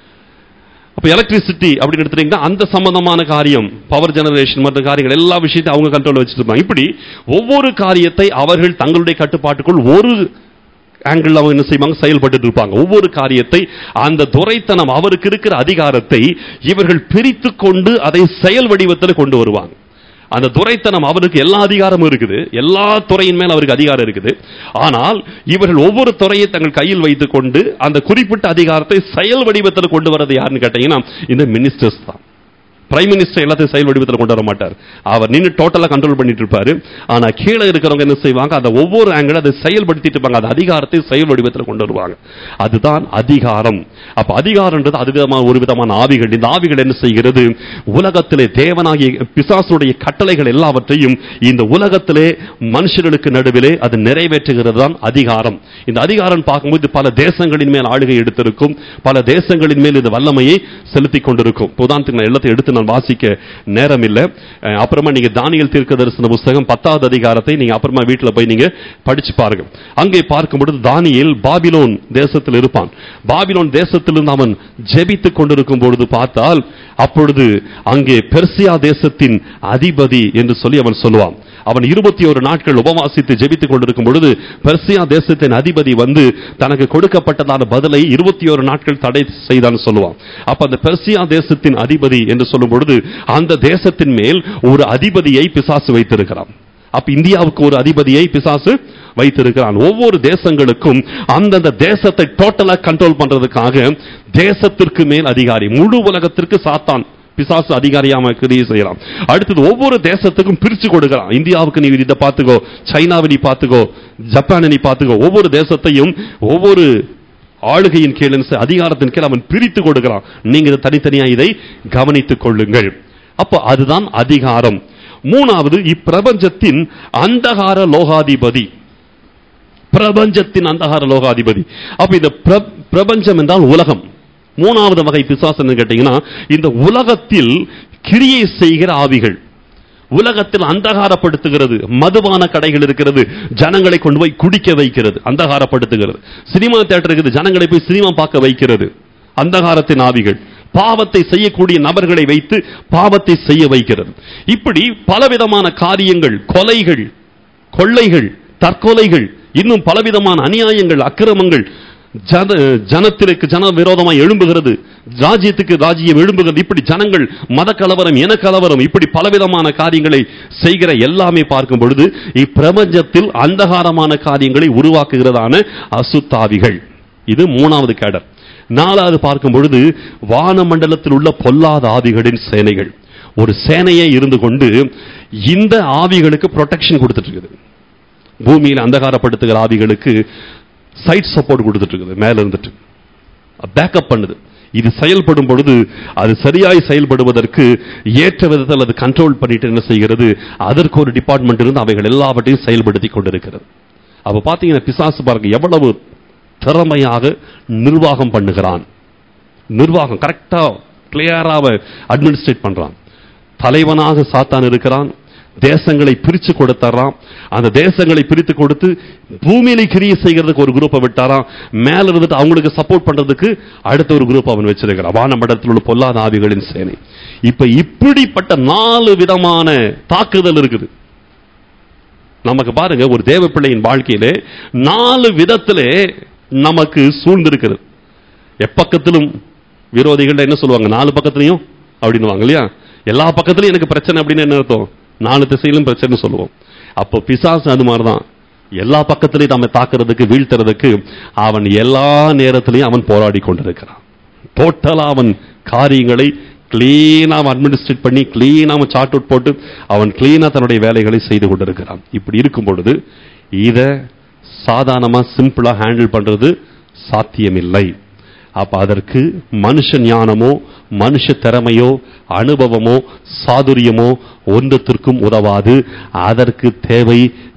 அப்ப எலக்ட்ரிசிட்டி அப்படின்னு எடுத்துட்டீங்கன்னா அந்த சம்பந்தமான காரியம் பவர் ஜெனரேஷன் மற்ற காரியங்கள் எல்லா விஷயத்தையும் அவங்க கண்ட்ரோல் வச்சிருப்பாங்க இப்படி ஒவ்வொரு காரியத்தை அவர்கள் தங்களுடைய கட்டுப்பாட்டுக்குள் ஒரு ஆங்கிள் அவங்க என்ன செய்வாங்க செயல்பட்டு இருப்பாங்க ஒவ்வொரு காரியத்தை அந்த துரைத்தனம் அவருக்கு இருக்கிற அதிகாரத்தை இவர்கள் பிரித்து கொண்டு அதை செயல் வடிவத்தில் கொண்டு வருவாங்க அந்த துரைத்தனம் அவருக்கு எல்லா அதிகாரமும் இருக்குது எல்லா துறையின் மேல் அவருக்கு அதிகாரம் இருக்குது ஆனால் இவர்கள் ஒவ்வொரு துறையை தங்கள் கையில் வைத்துக் கொண்டு அந்த குறிப்பிட்ட அதிகாரத்தை செயல் வடிவத்தில் கொண்டு வரது யாருன்னு கேட்டீங்கன்னா இந்த மினிஸ்டர்ஸ் தான் பிரைம் மினிஸ்டர் எல்லாத்தையும் செயல் வடிவத்தில் கொண்டு வர மாட்டார் அவர் நின்று டோட்டலா கண்ட்ரோல் பண்ணிட்டு இருப்பாரு ஆனா கீழே இருக்கிறவங்க என்ன செய்வாங்க அந்த ஒவ்வொரு ஆங்கிள் அதை செயல்படுத்திட்டு இருப்பாங்க அந்த அதிகாரத்தை செயல் வடிவத்தில் கொண்டு வருவாங்க அதுதான் அதிகாரம் அப்ப அதிகாரம்ன்றது அது விதமான ஒரு விதமான ஆவிகள் இந்த ஆவிகள் என்ன செய்கிறது உலகத்திலே தேவனாகிய பிசாசுடைய கட்டளைகள் எல்லாவற்றையும் இந்த உலகத்திலே மனுஷர்களுக்கு நடுவிலே அது நிறைவேற்றுகிறது தான் அதிகாரம் இந்த அதிகாரம் பார்க்கும்போது பல தேசங்களின் மேல் ஆளுகை எடுத்திருக்கும் பல தேசங்களின் மேல் இந்த வல்லமையை செலுத்திக் கொண்டிருக்கும் இப்ப உதாரணத்துக்கு நான் எல்லாத்தையும் எடுத்து நான் வாசிக்க நேரம் இல்லை அஹ் அப்புறமா நீங்க தானியல் தீர்க்க தரிசன புஸ்தகம் பத்தாவது அதிகாரத்தை நீங்க அப்புறமா வீட்டுல போய் நீங்க படிச்சு பாருங்க அங்கே பார்க்கும்பொழுது தானியேல் பாபிலோன் தேசத்தில் இருப்பான் பாபிலோன் தேசத்திலிருந்து அவன் ஜெபித்துக் கொண்டிருக்கும் பொழுது பார்த்தால் அப்பொழுது அங்கே பெர்சியா தேசத்தின் அதிபதி என்று சொல்லி அவன் சொல்லுவான் அவன் இருபத்தி ஒரு நாட்கள் உபவாசித்து ஜெபித்துக் கொண்டிருக்கும் பொழுது பெர்சியா தேசத்தின் அதிபதி வந்து தனக்கு கொடுக்கப்பட்டதான பதிலை இருபத்தி ஒரு நாட்கள் தடை செய்தான் சொல்லுவான் அப்ப அந்த பெர்சியா தேசத்தின் அதிபதி என்று சொல்லும் பொழுது அந்த தேசத்தின் மேல் ஒரு அதிபதியை பிசாசு வைத்திருக்கிறான் அப்ப இந்தியாவுக்கு ஒரு அதிபதியை பிசாசு வைத்திருக்கிறான் ஒவ்வொரு தேசங்களுக்கும் அந்தந்த தேசத்தை டோட்டலா கண்ட்ரோல் பண்றதுக்காக தேசத்திற்கு மேல் அதிகாரி முழு உலகத்திற்கு சாத்தான் பிசாசு அதிகாரியாம கிரியை செய்யலாம் அடுத்தது ஒவ்வொரு தேசத்துக்கும் பிரிச்சு கொடுக்கலாம் இந்தியாவுக்கு நீ இதை பார்த்துக்கோ சைனாவை நீ பார்த்துக்கோ ஜப்பானை நீ பார்த்துக்கோ ஒவ்வொரு தேசத்தையும் ஒவ்வொரு ஆளுகையின் கீழ் என்ன செய்ய- அதிகாரத்தின் கீழ் அவன் பிரித்து கொடுக்கிறான் நீங்க இதை தனித்தனியா இதை கவனித்துக் கொள்ளுங்கள் அப்போ அதுதான் அதிகாரம் மூணாவது இப்பிரபஞ்சத்தின் அந்தகார லோகாதிபதி பிரபஞ்சத்தின் அந்தகார லோகாதிபதி அப்ப இந்த பிர- பிரபஞ்சம் என்றால் உலகம் மூணாவது வகை பிசாசன்னு கேட்டீங்கன்னா இந்த உலகத்தில் கிரியை செய்கிற ஆவிகள் உலகத்தில் அந்தகாரப்படுத்துகிறது மதுபான கடைகள் இருக்கிறது ஜனங்களை கொண்டு போய் குடிக்க வைக்கிறது அந்தகாரப்படுத்துகிறது சினிமா தியேட்டர் இருக்குது ஜனங்களை போய் சினிமா பார்க்க வைக்கிறது அந்தகாரத்தின் ஆவிகள் பாவத்தை செய்யக்கூடிய நபர்களை வைத்து பாவத்தை செய்ய வைக்கிறது இப்படி பலவிதமான காரியங்கள் கொலைகள் கொள்ளைகள் தற்கொலைகள் இன்னும் பலவிதமான அநியாயங்கள் அக்கிரமங்கள் ஜன ஜனத்திற்கு ஜன விரோதமாய் எழும்புகிறது ராஜ்யத்துக்கு ராஜ்யம் எழும்புகிறது இப்படி ஜனங்கள் மத கலவரம் இன கலவரம் இப்படி பலவிதமான காரியங்களை செய்கிற எல்லாமே பார்க்கும் பொழுது இப்பிரபஞ்சத்தில் அந்தகாரமான காரியங்களை உருவாக்குகிறதான அசுத்தாவிகள் இது மூணாவது கேடர் நாலாவது பார்க்கும் பொழுது வானமண்டலத்தில் உள்ள பொல்லாத ஆவிகளின் சேனைகள் ஒரு சேனையே இருந்து கொண்டு இந்த ஆவிகளுக்கு ப்ரொடெக்ஷன் கொடுத்துட்டு இருக்குது பூமியில் அந்தகாரப்படுத்துகிற ஆவிகளுக்கு சைட் சப்போர்ட் கொடுத்துட்டு இருக்குது மேல இருந்துட்டு பேக்கப் பண்ணுது இது செயல்படும் பொழுது அது சரியாய் செயல்படுவதற்கு ஏற்ற விதத்தில் அது கண்ட்ரோல் பண்ணிட்டு என்ன செய்கிறது அதற்கு ஒரு டிபார்ட்மெண்ட் இருந்து அவைகள் எல்லாவற்றையும் செயல்படுத்தி கொண்டிருக்கிறது அப்ப பாத்தீங்கன்னா பிசாசு பாருங்க எவ்வளவு திறமையாக நிர்வாகம் பண்ணுகிறான் நிர்வாகம் கரெக்டா கிளியராக அட்மினிஸ்ட்ரேட் பண்றான் தலைவனாக சாத்தான் இருக்கிறான் தேசங்களை பிரிச்சு கொடுத்துறான் அந்த தேசங்களை பிரித்து கொடுத்து பூமியில கிரியை செய்கிறதுக்கு ஒரு குரூப்பை விட்டாராம் மேல இருந்துட்டு அவங்களுக்கு சப்போர்ட் பண்றதுக்கு அடுத்த ஒரு குரூப் அவன் வச்சிருக்கிறான் வானமண்டலத்தில் உள்ள பொல்லாத ஆவிகளின் சேனை இப்ப இப்படிப்பட்ட நாலு விதமான தாக்குதல் இருக்குது நமக்கு பாருங்க ஒரு தேவ பிள்ளையின் வாழ்க்கையிலே நாலு விதத்திலே நமக்கு சூழ்ந்திருக்கிறது எப்பக்கத்திலும் விரோதிகள் என்ன சொல்லுவாங்க நாலு பக்கத்துலயும் அப்படின்னுவாங்க இல்லையா எல்லா பக்கத்துலயும் எனக்கு பிரச்சனை அப்படின்னு என்ன அர்த்தம் நாலு திசையிலும் பிரச்சனை சொல்லுவோம் அப்போ பிசாசு அது மாதிரிதான் எல்லா பக்கத்திலையும் நம்ம தாக்குறதுக்கு வீழ்த்துறதுக்கு அவன் எல்லா நேரத்திலையும் அவன் போராடி கொண்டிருக்கிறான் டோட்டலா அவன் காரியங்களை கிளீனா அவன் அட்மினிஸ்ட்ரேட் பண்ணி கிளீனா அவன் சார்ட் அவுட் போட்டு அவன் கிளீனா தன்னுடைய வேலைகளை செய்து கொண்டிருக்கிறான் இப்படி இருக்கும் பொழுது இத சாதாரணமா சிம்பிளா ஹேண்டில் பண்றது சாத்தியமில்லை அப்ப அதற்கு மனுஷ ஞானமோ மனுஷ திறமையோ அனுபவமோ சாதுரியமோ ஒன்றத்திற்கும் உதவாது அதற்கு தேவை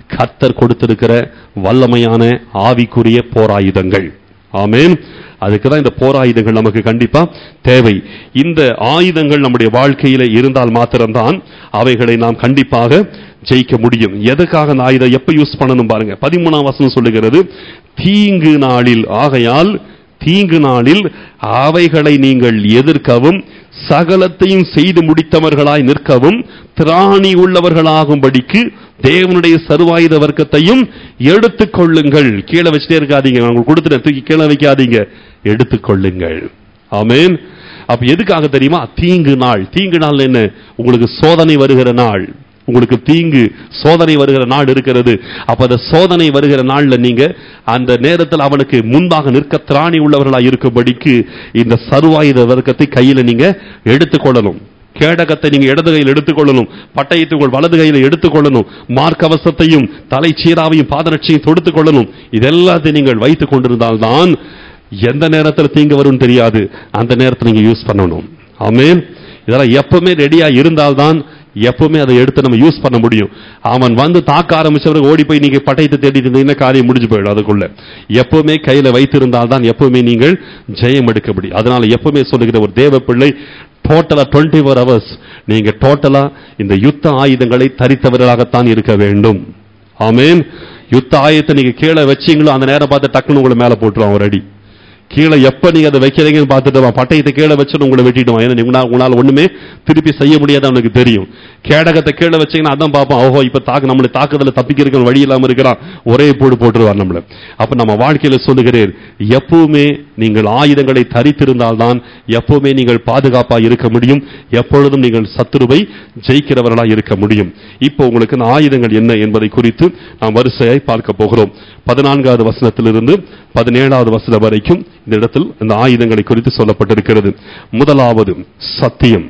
கர்த்தர் கொடுத்திருக்கிற வல்லமையான ஆவிக்குரிய போராயுதங்கள் ஆமென் அதுக்கு தான் இந்த போராயுதங்கள் நமக்கு கண்டிப்பா தேவை இந்த ஆயுதங்கள் நம்முடைய வாழ்க்கையில இருந்தால் மாத்திரம்தான் அவைகளை நாம் கண்டிப்பாக ஜெயிக்க முடியும் எதுக்காக அந்த ஆயுதம் எப்ப யூஸ் பண்ணணும் பாருங்க பதிமூணாம் வசனம் சொல்லுகிறது தீங்கு நாளில் ஆகையால் தீங்கு நாளில் அவைகளை நீங்கள் எதிர்க்கவும் சகலத்தையும் செய்து முடித்தவர்களாய் நிற்கவும் திராணி உள்ளவர்களாகும்படிக்கு தேவனுடைய சர்வாயுத வர்க்கத்தையும் எடுத்துக்கொள்ளுங்கள் கீழே வச்சுட்டே இருக்காதீங்க நான் உங்களுக்கு கொடுத்துட்டேன் தூக்கி கீழே வைக்காதீங்க எடுத்துக்கொள்ளுங்கள் ஆமென் அப்ப எதுக்காக தெரியுமா தீங்கு நாள் தீங்கு நாள் என்ன உங்களுக்கு சோதனை வருகிற நாள் உங்களுக்கு தீங்கு சோதனை வருகிற நாள் இருக்கிறது அப்ப அந்த சோதனை வருகிற நாள்ல நீங்க அந்த நேரத்தில் அவனுக்கு முன்பாக நிற்க திராணி உள்ளவர்களா இருக்கும்படிக்கு இந்த சர்வாயுத வர்க்கத்தை கையில நீங்க எடுத்துக்கொள்ளணும் கேடகத்தை நீங்க இடது கையில் எடுத்துக்கொள்ளணும் பட்டயத்தை உங்கள் வலது கையில் எடுத்துக்கொள்ளணும் மார்க்கவசத்தையும் தலை சீராவையும் பாதரட்சியும் தொடுத்துக் கொள்ளணும் இதெல்லாத்தையும் நீங்கள் வைத்துக் கொண்டிருந்தால்தான் எந்த நேரத்தில் தீங்கு வரும்னு தெரியாது அந்த நேரத்தில் நீங்க யூஸ் பண்ணணும் ஆமென் இதெல்லாம் எப்பவுமே ரெடியா இருந்தால்தான் எப்பவுமே அதை எடுத்து நம்ம யூஸ் பண்ண முடியும் அவன் வந்து தாக்க ஆரம்பிச்சவரை ஓடி போய் நீங்க பட்டயத்தை தேடிட்டு இருந்தீங்கன்னா காரியம் முடிஞ்சு போயிடும் அதுக்குள்ள எப்பவுமே கையில வைத்திருந்தால் தான் எப்பவுமே நீங்கள் ஜெயம் எடுக்க முடியும் அதனால எப்பவுமே சொல்லுகிற ஒரு தேவ பிள்ளை டோட்டலா டுவெண்ட்டி ஃபோர் ஹவர்ஸ் நீங்க டோட்டலா இந்த யுத்த ஆயுதங்களை தரித்தவர்களாகத்தான் இருக்க வேண்டும் ஆமென் யுத்த ஆயுதத்தை நீங்க கீழே வச்சீங்களோ அந்த நேரம் பார்த்து டக்குன்னு உங்களை மேல போட்டுருவான் ஒரு அடி கீழே எப்ப நீங்க அதை வைக்கிறீங்கன்னு பார்த்துட்டு அவன் பட்டயத்தை கீழே வச்சுட்டு உங்களை வெட்டிடுவான் ஏன்னா உங்களால உங்களால ஒண்ணுமே திருப்பி செய்ய முடியாது அவனுக்கு தெரியும் கேடகத்தை கீழே வச்சீங்கன்னா அதான் பார்ப்பான் ஓஹோ இப்ப தாக்கு நம்மளை தாக்குதல தப்பிக்கிறதுக்கு வழி இல்லாம இருக்கிறான் ஒரே போடு போட்டுருவார் நம்மள அப்ப நம்ம வாழ்க்கையில சொல்லுகிறேன் எப்பவுமே நீங்கள் ஆயுதங்களை தரித்திருந்தால்தான் எப்பவுமே நீங்கள் பாதுகாப்பா இருக்க முடியும் எப்பொழுதும் நீங்கள் சத்துருவை ஜெயிக்கிறவர்களா இருக்க முடியும் இப்போ உங்களுக்கு இந்த ஆயுதங்கள் என்ன என்பதை குறித்து நாம் வரிசையாய் பார்க்க போகிறோம் பதினான்காவது வசனத்திலிருந்து பதினேழாவது வசனம் வரைக்கும் இந்த இடத்தில் இந்த ஆயுதங்களை குறித்து சொல்லப்பட்டிருக்கிறது முதலாவது சத்தியம்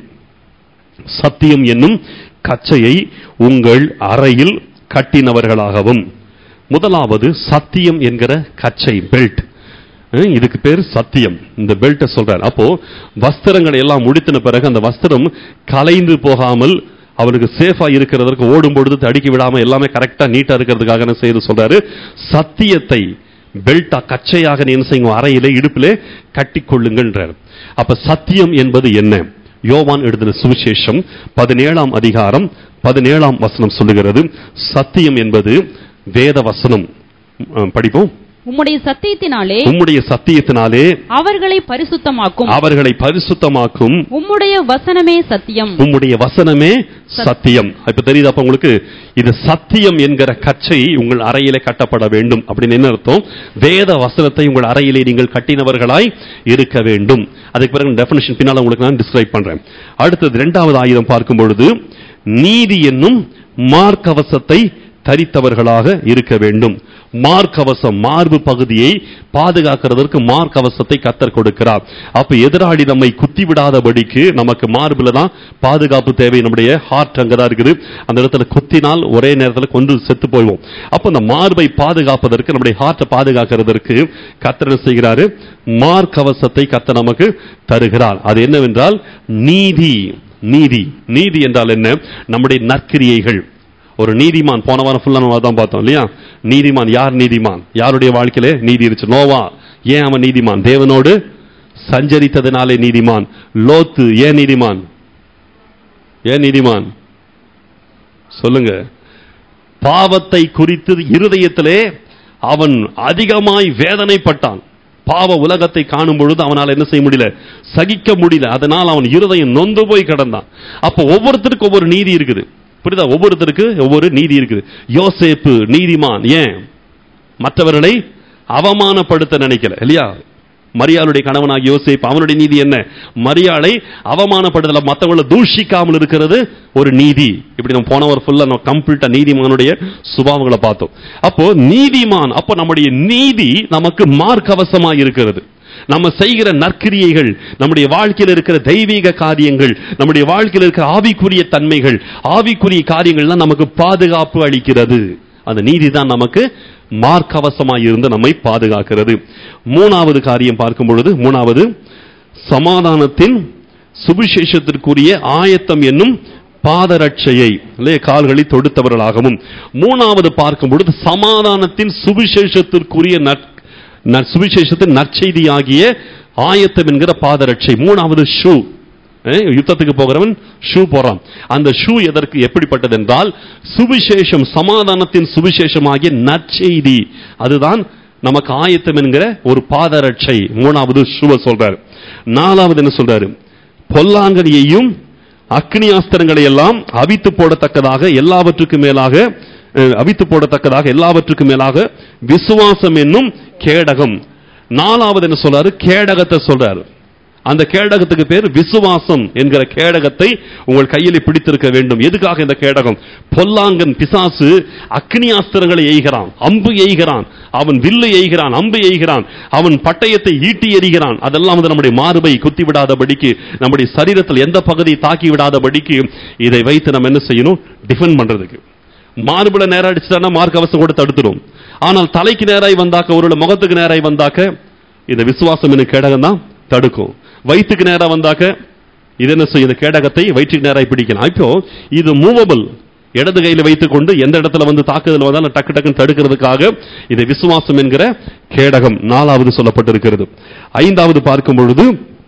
சத்தியம் என்னும் கச்சையை உங்கள் அறையில் கட்டினவர்களாகவும் முதலாவது சத்தியம் என்கிற கச்சை பெல்ட் அஹ் இதுக்கு பேர் சத்தியம் இந்த பெல்ட்டை சொல்றார் அப்போ வஸ்திரங்களை எல்லாம் முடித்தின பிறகு அந்த வஸ்திரம் கலைந்து போகாமல் அவனுக்கு சேஃபா இருக்கிறதற்கு ஓடும் பொழுது தடுக்கி விடாம எல்லாமே கரெக்டா நீட்டா இருக்கிறதுக்காக என்ன செய்து சொல்றாரு சத்தியத்தை பெல்ட்டா கச்சையாக நீ என்ன செய்யுங்க அறையிலே இடுப்பிலே கட்டிக்கொள்ளுங்கள்ன்றார் அப்ப சத்தியம் என்பது என்ன யோவான் எழுதின சுவிசேஷம் பதினேழாம் அதிகாரம் பதினேழாம் வசனம் சொல்லுகிறது சத்தியம் என்பது வேத வசனம் அஹ் படிப்போம் உம்முடைய சத்தியத்தினாலே உம்முடைய சத்தியத்தினாலே அவர்களை பரிசுத்தமாக்கும் அவர்களை பரிசுத்தமாக்கும் உம்முடைய வசனமே சத்தியம் உம்முடைய வசனமே சத்தியம் இப்ப தெரியுது அப்ப உங்களுக்கு இது சத்தியம் என்கிற கச்சை உங்கள் அறையிலே கட்டப்பட வேண்டும் அப்படின்னு என்ன அர்த்தம் வேத வசனத்தை உங்கள் அறையிலே நீங்கள் கட்டினவர்களாய் இருக்க வேண்டும் அதுக்கு பிறகு டெபினேஷன் பின்னால உங்களுக்கு நான் டிஸ்கிரைப் பண்றேன் அடுத்தது இரண்டாவது ஆயுதம் பார்க்கும் பொழுது நீதி என்னும் மார்க்கவசத்தை தரித்தவர்களாக இருக்க வேண்டும் மார்க்கவசம் மார்பு பகுதியை பாதுகாக்கிறதற்கு மார்க்கவசத்தை கத்தர் கொடுக்கிறார் அப்ப எதிராளி நம்மை குத்தி விடாதபடிக்கு நமக்கு மார்புல தான் பாதுகாப்பு தேவை நம்முடைய ஹார்ட் அங்கதான் இருக்குது அந்த இடத்துல குத்தினால் ஒரே நேரத்தில் கொண்டு செத்து போய்வோம் அப்ப அந்த மார்பை பாதுகாப்பதற்கு நம்முடைய ஹார்ட்டை பாதுகாக்கிறதற்கு கத்தர் என்ன செய்கிறாரு மார்க்கவசத்தை கத்த நமக்கு தருகிறார் அது என்னவென்றால் நீதி நீதி நீதி என்றால் என்ன நம்முடைய நற்கிரியைகள் ஒரு நீதிமான் போன வாரம் ஃபுல்லா நம்ம தான் பார்த்தோம் இல்லையா நீதிமான் யார் நீதிமான் யாருடைய வாழ்க்கையிலே நீதி இருந்துச்சு நோவா ஏன் அவன் நீதிமான் தேவனோடு சஞ்சரித்ததினாலே நீதிமான் லோத்து ஏன் நீதிமான் ஏன் நீதிமான் சொல்லுங்க பாவத்தை குறித்து இருதயத்திலே அவன் அதிகமாய் வேதனைப்பட்டான் பாவ உலகத்தை காணும் பொழுது அவனால் என்ன செய்ய முடியல சகிக்க முடியல அதனால் அவன் இருதயம் நொந்து போய் கிடந்தான் அப்ப ஒவ்வொருத்தருக்கும் ஒவ்வொரு நீதி இருக்குது புரியுதா ஒவ்வொருத்தருக்கு ஒவ்வொரு நீதி இருக்குது யோசேப்பு நீதிமான் ஏன் மற்றவர்களை அவமானப்படுத்த நினைக்கல இல்லையா மரியாளுடைய கணவனாக யோசேப் அவனுடைய நீதி என்ன மரியாளை அவமானப்படுத்தல மற்றவங்களை தூஷிக்காமல் இருக்கிறது ஒரு நீதி இப்படி நம்ம போன ஒரு ஃபுல்லா நம்ம கம்ப்ளீட்டா நீதிமானுடைய சுபாவங்களை பார்த்தோம் அப்போ நீதிமான் அப்போ நம்முடைய நீதி நமக்கு மார்க்கவசமா இருக்கிறது நம்ம செய்கிற நற்கிரியைகள் நம்முடைய வாழ்க்கையில் இருக்கிற தெய்வீக காரியங்கள் நம்முடைய வாழ்க்கையில் இருக்கிற ஆவிக்குரிய தன்மைகள் ஆவிக்குரிய காரியங்கள்லாம் நமக்கு பாதுகாப்பு அளிக்கிறது அந்த நீதி தான் நமக்கு மார்க்கவசமாய் இருந்து நம்மை பாதுகாக்கிறது மூணாவது காரியம் பார்க்கும் பொழுது மூணாவது சமாதானத்தின் சுவிசேஷத்திற்குரிய ஆயத்தம் என்னும் பாதரட்சையை இல்லையா, கால்களை தொடுத்தவர்களாகவும் மூணாவது பார்க்கும் பொழுது சமாதானத்தின் சுவிசேஷத்திற்குரிய நற்- நற்- சுவிசேஷத்தின் நற்செய்தியாகிய ஆயத்தம் என்கிற பாதரட்சை மூணாவது ஷூ அஹ், யுத்தத்துக்கு போகிறவன் ஷூ போறான் அந்த ஷூ எதற்கு எப்படிப்பட்டது என்றால் சுவிசேஷம் சமாதானத்தின் சுவிசேஷமாகிய நற்செய்தி அதுதான் நமக்கு ஆயத்தம் என்கிற ஒரு பாதரட்சை மூணாவது ஷூவை சொல்றாரு நாலாவது என்ன சொல்றாரு பொல்லாங்கனியையும் அக்னியாஸ்திரங்களை எல்லாம் அவித்து போடத்தக்கதாக எல்லாவற்றுக்கும் மேலாக அஹ், அவித்து போடத்தக்கதாக எல்லாவற்றுக்கும் மேலாக விசுவாசம் என்னும் கேடகம் நாலாவது என்ன சொல்றாரு கேடகத்தை சொல்றாரு அந்த கேடகத்துக்கு பேர் விசுவாசம் என்கிற கேடகத்தை உங்கள் கையில் பிடித்திருக்க வேண்டும் எதுக்காக இந்த கேடகம் பொல்லாங்கன் பிசாசு அக்னியாஸ்திரங்களை எய்கிறான் அம்பு எய்கிறான் அவன் வில்லு எய்கிறான் அம்பு எய்கிறான் அவன் பட்டயத்தை ஈட்டி எறிகிறான் அதெல்லாம் வந்து நம்முடைய மார்பை குத்தி விடாதபடிக்கு நம்முடைய சரீரத்தில் எந்த பகுதியை தாக்கி விடாதபடிக்கு இதை வைத்து நம்ம என்ன செய்யணும் டிஃபெண்ட் பண்றதுக்கு மார்புல நேரம் அடிச்சுட்டானா மார்க் அவசரம் கூட தடுத்துடும் ஆனால் தலைக்கு நேராய் வந்தாக்க ஒரு முகத்துக்கு நேராய் வந்தாக்க இந்த விசுவாசம் என்ன கேடகம் தான் தடுக்கும் வயிற்றுக்கு நேரா வந்தாக்க இது என்ன செய்யும் இந்த கேடகத்தை வயிற்றுக்கு நேராய் பிடிக்கலாம் இப்போ இது மூவபிள் இடது கையில வைத்துக் கொண்டு எந்த இடத்துல வந்து தாக்குதல் வந்தாலும் டக்கு டக்குன்னு தடுக்கிறதுக்காக இது விசுவாசம் என்கிற கேடகம் நாலாவது சொல்லப்பட்டிருக்கிறது ஐந்தாவது பார்க்கும் பொழுது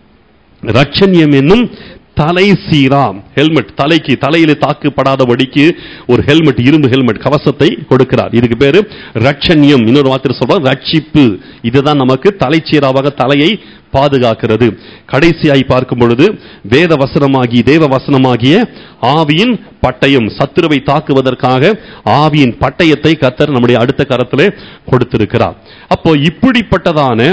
ரட்சண்யம் என்னும் தலை சீராம் ஹெல்மெட் தலைக்கு தலையில தாக்குப்படாதபடிக்கு ஒரு ஹெல்மெட் இரும்பு ஹெல்மெட் கவசத்தை கொடுக்கிறார் இதுக்கு பேரு ரட்சண்யம் இன்னொரு வார்த்தை சொல்றோம் ரட்சிப்பு இதுதான் நமக்கு தலைச்சீராவாக தலையை பாதுகாக்கிறது கடைசியாய் பார்க்கும் பொழுது வேத வசனமாகி தேவ வசனமாகிய ஆவியின் பட்டயம் சத்துருவை தாக்குவதற்காக ஆவியின் பட்டயத்தை கத்தர் நம்முடைய அடுத்த கரத்திலே கொடுத்திருக்கிறார் அப்போ இப்படிப்பட்டதான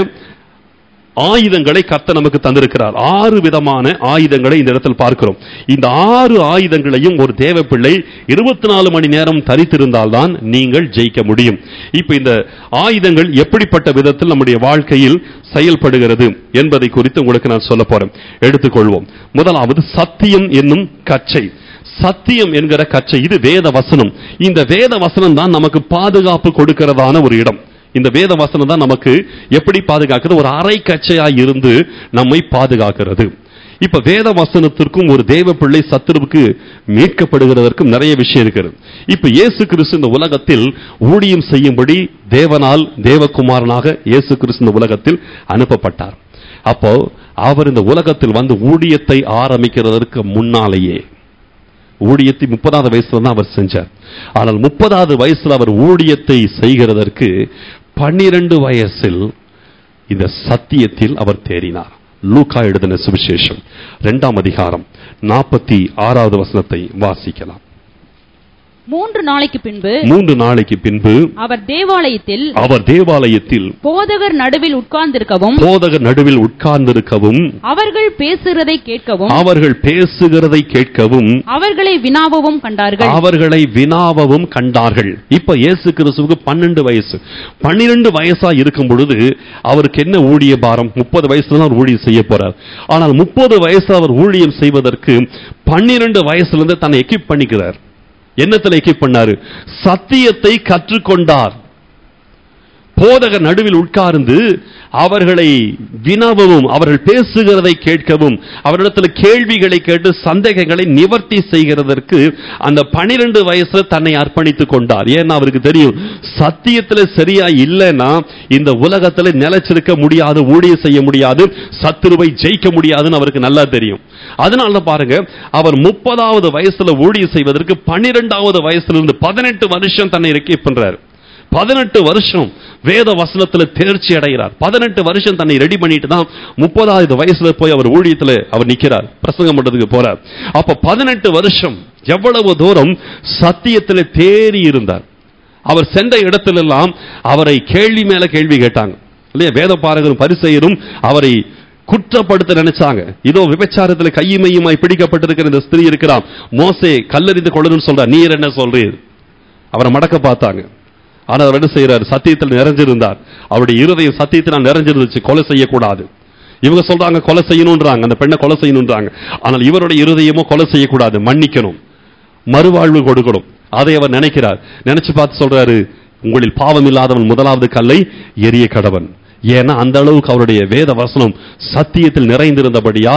ஆயுதங்களை கர்த்தர் நமக்கு தந்திருக்கிறார் ஆறு விதமான ஆயுதங்களை இந்த இடத்தில் பார்க்கிறோம் இந்த ஆறு ஆயுதங்களையும் ஒரு தேவ பிள்ளை இருபத்தி நாலு மணி நேரம் தரித்திருந்தால்தான் நீங்கள் ஜெயிக்க முடியும் இப்ப இந்த ஆயுதங்கள் எப்படிப்பட்ட விதத்தில் நம்முடைய வாழ்க்கையில் செயல்படுகிறது என்பதை குறித்து உங்களுக்கு நான் சொல்ல போறேன் எடுத்துக்கொள்வோம் முதலாவது சத்தியம் என்னும் கச்சை சத்தியம் என்கிற கச்சை இது வேத வசனம் இந்த வேத வசனம் தான் நமக்கு பாதுகாப்பு கொடுக்கிறதான ஒரு இடம் இந்த வேத வசனம் தான் நமக்கு எப்படி பாதுகாக்கிறது ஒரு அரை கச்சையாய் இருந்து நம்மை பாதுகாக்கிறது இப்ப வேத வசனத்திற்கும் ஒரு தேவ பிள்ளை சத்துருவுக்கு மீட்கப்படுகிறதற்கும் நிறைய விஷயம் இருக்கிறது இப்ப இயேசு கிறிஸ்து இந்த உலகத்தில் ஊழியம் செய்யும்படி தேவனால் தேவகுமாரனாக இயேசு கிறிஸ்து இந்த உலகத்தில் அனுப்பப்பட்டார் அப்போ அவர் இந்த உலகத்தில் வந்து ஊழியத்தை ஆரம்பிக்கிறதற்கு முன்னாலேயே ஊழியத்தை முப்பதாவது வயசுல தான் அவர் செஞ்சார் ஆனால் முப்பதாவது வயசுல அவர் ஊழியத்தை செய்கிறதற்கு பன்னிரண்டு வயசில் இந்த சத்தியத்தில் அவர் தேறினார் லூக்கா எழுதின சுவிசேஷம் இரண்டாம் அதிகாரம் நாற்பத்தி ஆறாவது வசனத்தை வாசிக்கலாம் மூன்று நாளைக்கு பின்பு மூன்று நாளைக்கு பின்பு அவர் தேவாலயத்தில் அவர் தேவாலயத்தில் போதகர் நடுவில் உட்கார்ந்திருக்கவும் போதகர் நடுவில் உட்கார்ந்திருக்கவும் அவர்கள் பேசுகிறதை கேட்கவும் அவர்கள் பேசுகிறதை கேட்கவும் அவர்களை வினாவவும் கண்டார்கள் அவர்களை வினாவவும் கண்டார்கள் இப்ப இயேசு கிறிஸ்துவுக்கு பன்னெண்டு வயசு பன்னிரண்டு வயசா இருக்கும் பொழுது அவருக்கு என்ன ஊழிய பாரம் முப்பது வயசுல தான் அவர் ஊழியம் செய்ய போறார் ஆனால் முப்பது வயசு அவர் ஊழியம் செய்வதற்கு பன்னிரண்டு வயசுல இருந்து தன்னை எக்யூப் பண்ணிக்கிறார் என்னத்துல எக்யூப் பண்ணாரு சத்தியத்தை கற்றுக்கொண்டார் போதகர் நடுவில் உட்கார்ந்து அவர்களை வினவவும் அவர்கள் பேசுகிறதை கேட்கவும் அவரிடத்தில் கேள்விகளை கேட்டு சந்தேகங்களை நிவர்த்தி செய்கிறதற்கு அந்த பனிரெண்டு வயசுல தன்னை அர்ப்பணித்துக் கொண்டார் ஏன்னா அவருக்கு தெரியும் சத்தியத்துல சரியா இல்லைன்னா இந்த உலகத்துல நிலைச்சிருக்க முடியாது ஊழியம் செய்ய முடியாது சத்துருவை ஜெயிக்க முடியாதுன்னு அவருக்கு நல்லா தெரியும் அதனால தான் பாருங்க அவர் முப்பதாவது வயசுல ஊழியம் செய்வதற்கு பன்னிரெண்டாவது வயசுல இருந்து பதினெட்டு வருஷம் தன்னை ரெக்கீப் பண்றாரு பதினெட்டு வருஷம் வேத வசனத்துல தேர்ச்சி அடைகிறார் பதினெட்டு வருஷம் தன்னை ரெடி பண்ணிட்டு தான் முப்பதாவது வயசுல போய் அவர் ஊழியத்துல அவர் நிக்கிறார் பிரசங்கம் பண்றதுக்கு போறார் அப்ப பதினெட்டு வருஷம் எவ்வளவு தூரம் சத்தியத்துல தேறி இருந்தார் அவர் சென்ற இடத்திலெல்லாம் அவரை கேள்வி மேல கேள்வி கேட்டாங்க இல்லையா வேத பாரகரும் பரிசெயரும் அவரை குற்றப்படுத்த நினைச்சாங்க இதோ விபச்சாரத்துல கையுமையுமாய் பிடிக்கப்பட்டிருக்கிற இந்த ஸ்திரீ இருக்கிறான் மோசே கல்லறிந்து கொள்ளணும்னு சொல்றார் நீர் என்ன சொல்றீர் அவரை மடக்க பார்த்தாங்க ஆனா அவர் என்ன செய்யறாரு சத்தியத்தில் நிறைஞ்சிருந்தார் அவருடைய இருதயம் சத்தியத்தில் நிறைஞ்சிருந்துச்சு கொலை செய்யக்கூடாது இவங்க சொல்றாங்க கொலை செய்யணும்ன்றாங்க அந்த பெண்ணை கொலை செய்யணும்ன்றாங்க ஆனால் இவருடைய இருதயமோ கொலை செய்யக்கூடாது மன்னிக்கணும் மறுவாழ்வு கொடுக்கணும் அதை அவர் நினைக்கிறார் நினைச்சு பார்த்து சொல்றாரு உங்களில் பாவம் இல்லாதவன் முதலாவது கல்லை எரிய கடவன் ஏன்னா அந்த அளவுக்கு அவருடைய வேத வசனம் சத்தியத்தில் நிறைந்திருந்தபடியால்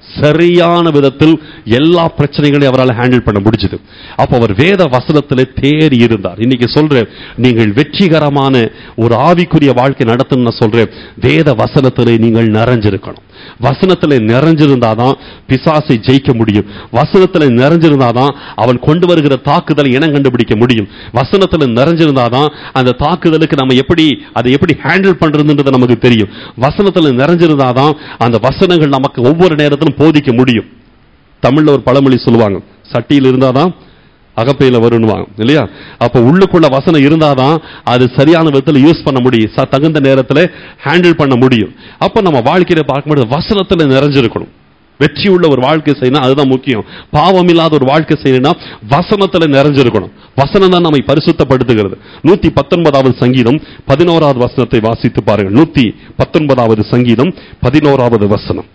சரியான விதத்தில் எல்லா பிரச்சனைகளையும் அவரால் ஹேண்டில் பண்ண முடிஞ்சது அப்ப அவர் வேத வசனத்திலே தேறி இருந்தார் இன்னைக்கு சொல்றேன் நீங்கள் வெற்றிகரமான ஒரு ஆவிக்குரிய வாழ்க்கை நடத்தணும்னு நான் சொல்றேன் வேத வசனத்திலே நீங்கள் நிறைஞ்சிருக்கணும் வசனத்துல நிறைஞ்சிருந்தாதான் பிசாசை ஜெயிக்க முடியும் வசனத்துல நிறைஞ்சிருந்தாதான் அவன் கொண்டு வருகிற தாக்குதலை இனம் கண்டுபிடிக்க முடியும் வசனத்துல நிறைஞ்சிருந்தாதான் அந்த தாக்குதலுக்கு நம்ம எப்படி அதை எப்படி ஹேண்டில் பண்றதுன்றது நமக்கு தெரியும் வசனத்துல நிறைஞ்சிருந்தாதான் அந்த வசனங்கள் நமக்கு ஒவ்வொரு நேரத்திலும் போதிக்க முடியும் தமிழ்ல ஒரு பழமொழி சொல்லுவாங்க சட்டியில் இருந்தாதான் அகப்பையில வருணுவாங்க இல்லையா அப்ப உள்ளுக்குள்ள வசனம் இருந்தாதான் அது சரியான விதத்துல யூஸ் பண்ண முடியும் ச- தகுந்த நேரத்துல ஹேண்டில் பண்ண முடியும் அப்ப நம்ம வாழ்க்கையில பார்க்கும்போது வசனத்துல நிறைஞ்சிருக்கணும் வெற்றி உள்ள ஒரு வாழ்க்கை செய்யணும் அதுதான் முக்கியம் பாவம் இல்லாத ஒரு வாழ்க்கை செய்யணும்னா வசனத்துல நிறைஞ்சிருக்கணும் வசனம் தான் நம்மை பரிசுத்தப்படுத்துகிறது நூத்தி பத்தொன்பதாவது சங்கீதம் பதினோராவது வசனத்தை வாசித்து பாருங்கள் நூத்தி பத்தொன்பதாவது சங்கீதம் பதினோராவது வசனம்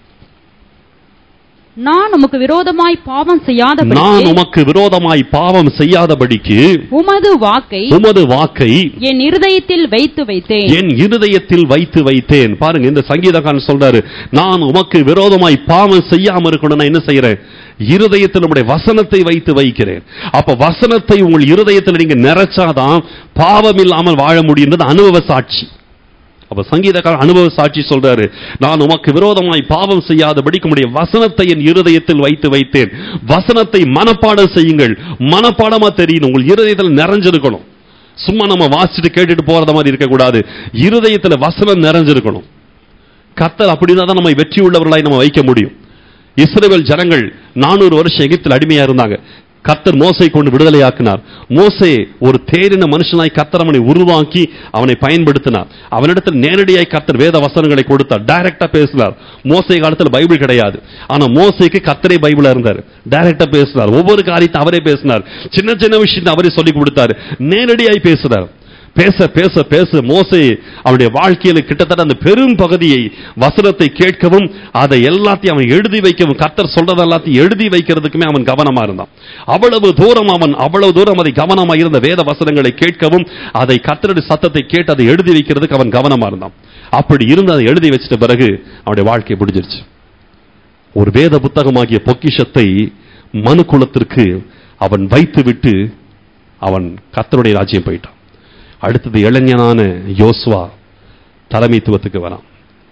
நான் உமக்கு விரோதமாய் பாவம் நான் செய்யாதபடி உமக்கு விரோதமாய் பாவம் செய்யாதபடிக்கு உமது வாக்கை உமது வாக்கை என் இருதயத்தில் வைத்து வைத்தேன் என் இருதயத்தில் வைத்து வைத்தேன் பாருங்க இந்த சங்கீதக்காரன் சொல்றாரு நான் உமக்கு விரோதமாய் பாவம் செய்யாம இருக்கணும் நான் என்ன செய்யறேன் இருதயத்தில் நம்முடைய வசனத்தை வைத்து வைக்கிறேன் அப்ப வசனத்தை உங்கள் இருதயத்தில் நீங்க நிறைச்சாதான் பாவம் இல்லாமல் வாழ முடியுன்றது அனுபவ சாட்சி அப்ப சங்கீதக்காரன் அனுபவ சாட்சி சொல்றாரு நான் உமக்கு விரோதமாய் பாவம் செய்யாதபடிக்கு உம்முடைய வசனத்தை என் இருதயத்தில் வைத்து வைத்தேன் வசனத்தை மனப்பாடம் செய்யுங்கள் மனப்பாடமா தெரியணும் உங்கள் இருதயத்தில் நிறைஞ்சிருக்கணும் சும்மா நம்ம வாசிச்சுட்டு கேட்டுட்டு போறத மாதிரி இருக்கக்கூடாது இருதயத்துல வசனம் நிறைஞ்சிருக்கணும் கத்தர் அப்படின்னா தான் நம்ம வெற்றி உள்ளவர்களாய் நம்ம வைக்க முடியும் இஸ்ரவேல் ஜனங்கள் நானூறு வருஷம் எகிப்தில் அடிமையா இருந்தாங்க கத்தர் மோசை கொண்டு விடுதலையாக்கினார் மோசே ஒரு தேறின மனுஷனாய் கத்தர் அவனை உருவாக்கி அவனை பயன்படுத்தினார் அவனிடத்தில் நேரடியாய் கத்தர் வேத வசனங்களை கொடுத்தார் டைரக்டா பேசினார் மோசை காலத்தில் பைபிள் கிடையாது ஆனா மோசைக்கு கத்தரே பைபிளா இருந்தார் டைரக்டா பேசினார் ஒவ்வொரு காரியத்தை அவரே பேசினார் சின்ன சின்ன விஷயத்தை அவரே சொல்லி கொடுத்தாரு நேரடியாய் பேசினார் பேச பேச பேச மோசே அவனுடைய வாழ்க்கையில கிட்டத்தட்ட அந்த பெரும் பகுதியை வசனத்தை கேட்கவும் அதை எல்லாத்தையும் அவன் எழுதி வைக்கவும் கர்த்தர் சொல்றது எல்லாத்தையும் எழுதி வைக்கிறதுக்குமே அவன் கவனமா இருந்தான் அவ்வளவு தூரம் அவன் அவ்வளவு தூரம் அதை கவனமா இருந்த வேத வசனங்களை கேட்கவும் அதை கர்த்தருடைய சத்தத்தை கேட்டு அதை எழுதி வைக்கிறதுக்கு அவன் கவனமா இருந்தான் அப்படி இருந்து அதை எழுதி வச்சிட்ட பிறகு அவனுடைய வாழ்க்கை முடிஞ்சிருச்சு ஒரு வேத புத்தகமாகிய பொக்கிஷத்தை மனு குலத்திற்கு அவன் வைத்துவிட்டு அவன் கர்த்தருடைய ராஜ்யம் போயிட்டான் அடுத்தது இளைஞனான யோசுவா தலைமைத்துவத்துக்கு வரான்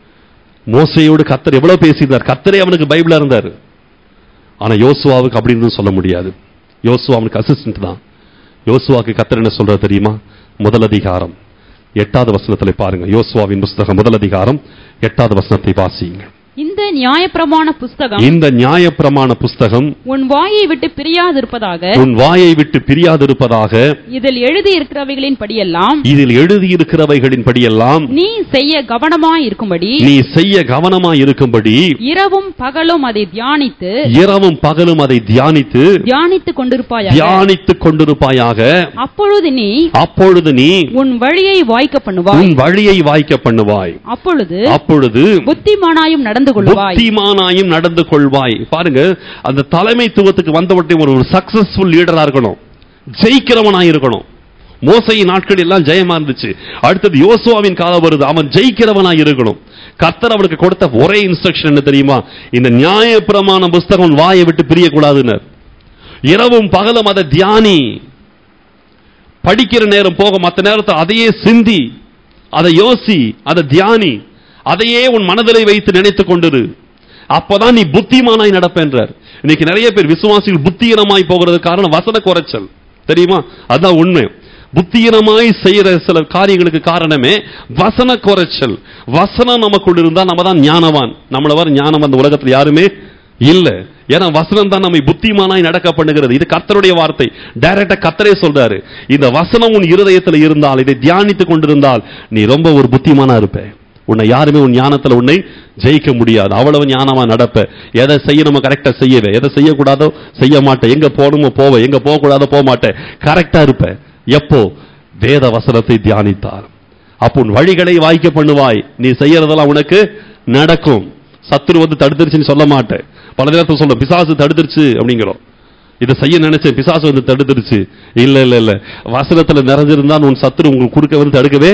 மோசையோடு கத்தர் எவ்வளவு பேசியிருந்தார் கத்தரே அவனுக்கு பைபிளா இருந்தார் ஆனா யோசுவாவுக்கு அப்படின்னு சொல்ல முடியாது யோசுவா அவனுக்கு அசிஸ்டன்ட் தான் யோசுவாக்கு கத்தர் என்ன சொல்றது தெரியுமா முதல் அதிகாரம் எட்டாவது வசனத்துல பாருங்க யோசுவாவின் புஸ்தகம் முதல் அதிகாரம் எட்டாவது வசனத்தை வாசியுங்கள் இந்த நியாயப்பிரமாண புஸ்தகம் இந்த நியாயப்பிரமாண புஸ்தகம் உன் வாயை விட்டு பிரியாதிருப்பதாக உன் வாயை விட்டு பிரியாதிருப்பதாக இதில் எழுதி இருக்கிறவைகளின் படியெல்லாம் இதில் எழுதியிருக்கிறவைகளின் படியெல்லாம் நீ செய்ய கவனமாய் இருக்கும்படி நீ செய்ய கவனமாய் இருக்கும்படி இரவும் பகலும் அதை தியானித்து இரவும் பகலும் அதை தியானித்து தியானித்துக் கொண்டிருப்பாயாக தியானித்துக் கொண்டிருப்பாயாக அப்பொழுது நீ அப்பொழுது நீ உன் வழியை வாய்க்க பண்ணுவாய் உன் வழியை வாய்க்க பண்ணுவாய் அப்பொழுது அப்பொழுது புத்திமானாயும் நடந்து கொள்வாய் புத்திமானாயும் நடந்து கொள்வாய் பாருங்க அந்த தலைமைத்துவத்துக்கு வந்தவட்டை ஒரு சக்சஸ்ஃபுல் லீடரா இருக்கணும் ஜெயிக்கிறவனா இருக்கணும் மோசையின் நாட்கள் எல்லாம் ஜெயமா இருந்துச்சு அடுத்தது யோசுவாவின் காலம் வருது அவன் ஜெயிக்கிறவனா இருக்கணும் கர்த்தர் அவனுக்கு கொடுத்த ஒரே இன்ஸ்ட்ரக்ஷன் என்ன தெரியுமா இந்த நியாயப்பிரமாண புஸ்தகம் உன் வாயை விட்டு பிரியக்கூடாதுன்னு இரவும் பகலும் அதை தியானி படிக்கிற நேரம் போக மற்ற நேரத்தை அதையே சிந்தி அதை யோசி அதை தியானி அதையே உன் மனதிலே வைத்து நினைத்துக் கொண்டிரு அப்பதான் நீ புத்திமானாய் நடப்பேன்றார் இன்னைக்கு நிறைய பேர் விசுவாசிகள் புத்தியீனமாய் போகிறது காரணம் வசன குறைச்சல் தெரியுமா அதான் உண்மை புத்தியீனமாய் செய்யற சில காரியங்களுக்கு காரணமே வசன குறைச்சல் வசனம் நமக்குள்ள இருந்தா நம்ம தான் ஞானவான் நம்மள வர ஞானம் அந்த உலகத்துல யாருமே இல்ல ஏன்னா வசனம் தான் நம்மை புத்திமானாய் நடக்க பண்ணுகிறது இது கர்த்தருடைய வார்த்தை டைரக்டா கர்த்தரே சொல்றாரு இந்த வசனம் உன் இருதயத்தில் இருந்தால் இதை தியானித்துக் கொண்டிருந்தால் நீ ரொம்ப ஒரு புத்திமானா இருப்ப உன்னை யாருமே உன் ஞானத்துல உன்னை ஜெயிக்க முடியாது அவ்வளவு ஞானமா நடப்ப எதை செய்யணுமோ கரெக்டா செய்யவே எதை செய்யக்கூடாதோ செய்ய மாட்டேன் எங்க போகணுமோ போவ எங்க போக கூடாதோ போக மாட்டேன் கரெக்டா இருப்ப எப்போ வேத வசனத்தை தியானித்தார் அப்போ உன் வழிகளை வாய்க்க பண்ணுவாய் நீ செய்யறதெல்லாம் உனக்கு நடக்கும் சத்துரு வந்து தடுத்துருச்சுன்னு சொல்ல மாட்டேன் பல நேரத்தில் சொல்ல பிசாசு தடுத்துருச்சு அப்படிங்கிறோம் இதை செய்ய நினைச்சேன் பிசாசு வந்து தடுத்துருச்சு இல்ல இல்ல இல்ல வசனத்துல நிறைஞ்சிருந்தான் உன் சத்துரு உங்களுக்கு குறுக்க வந்து தடுக்கவே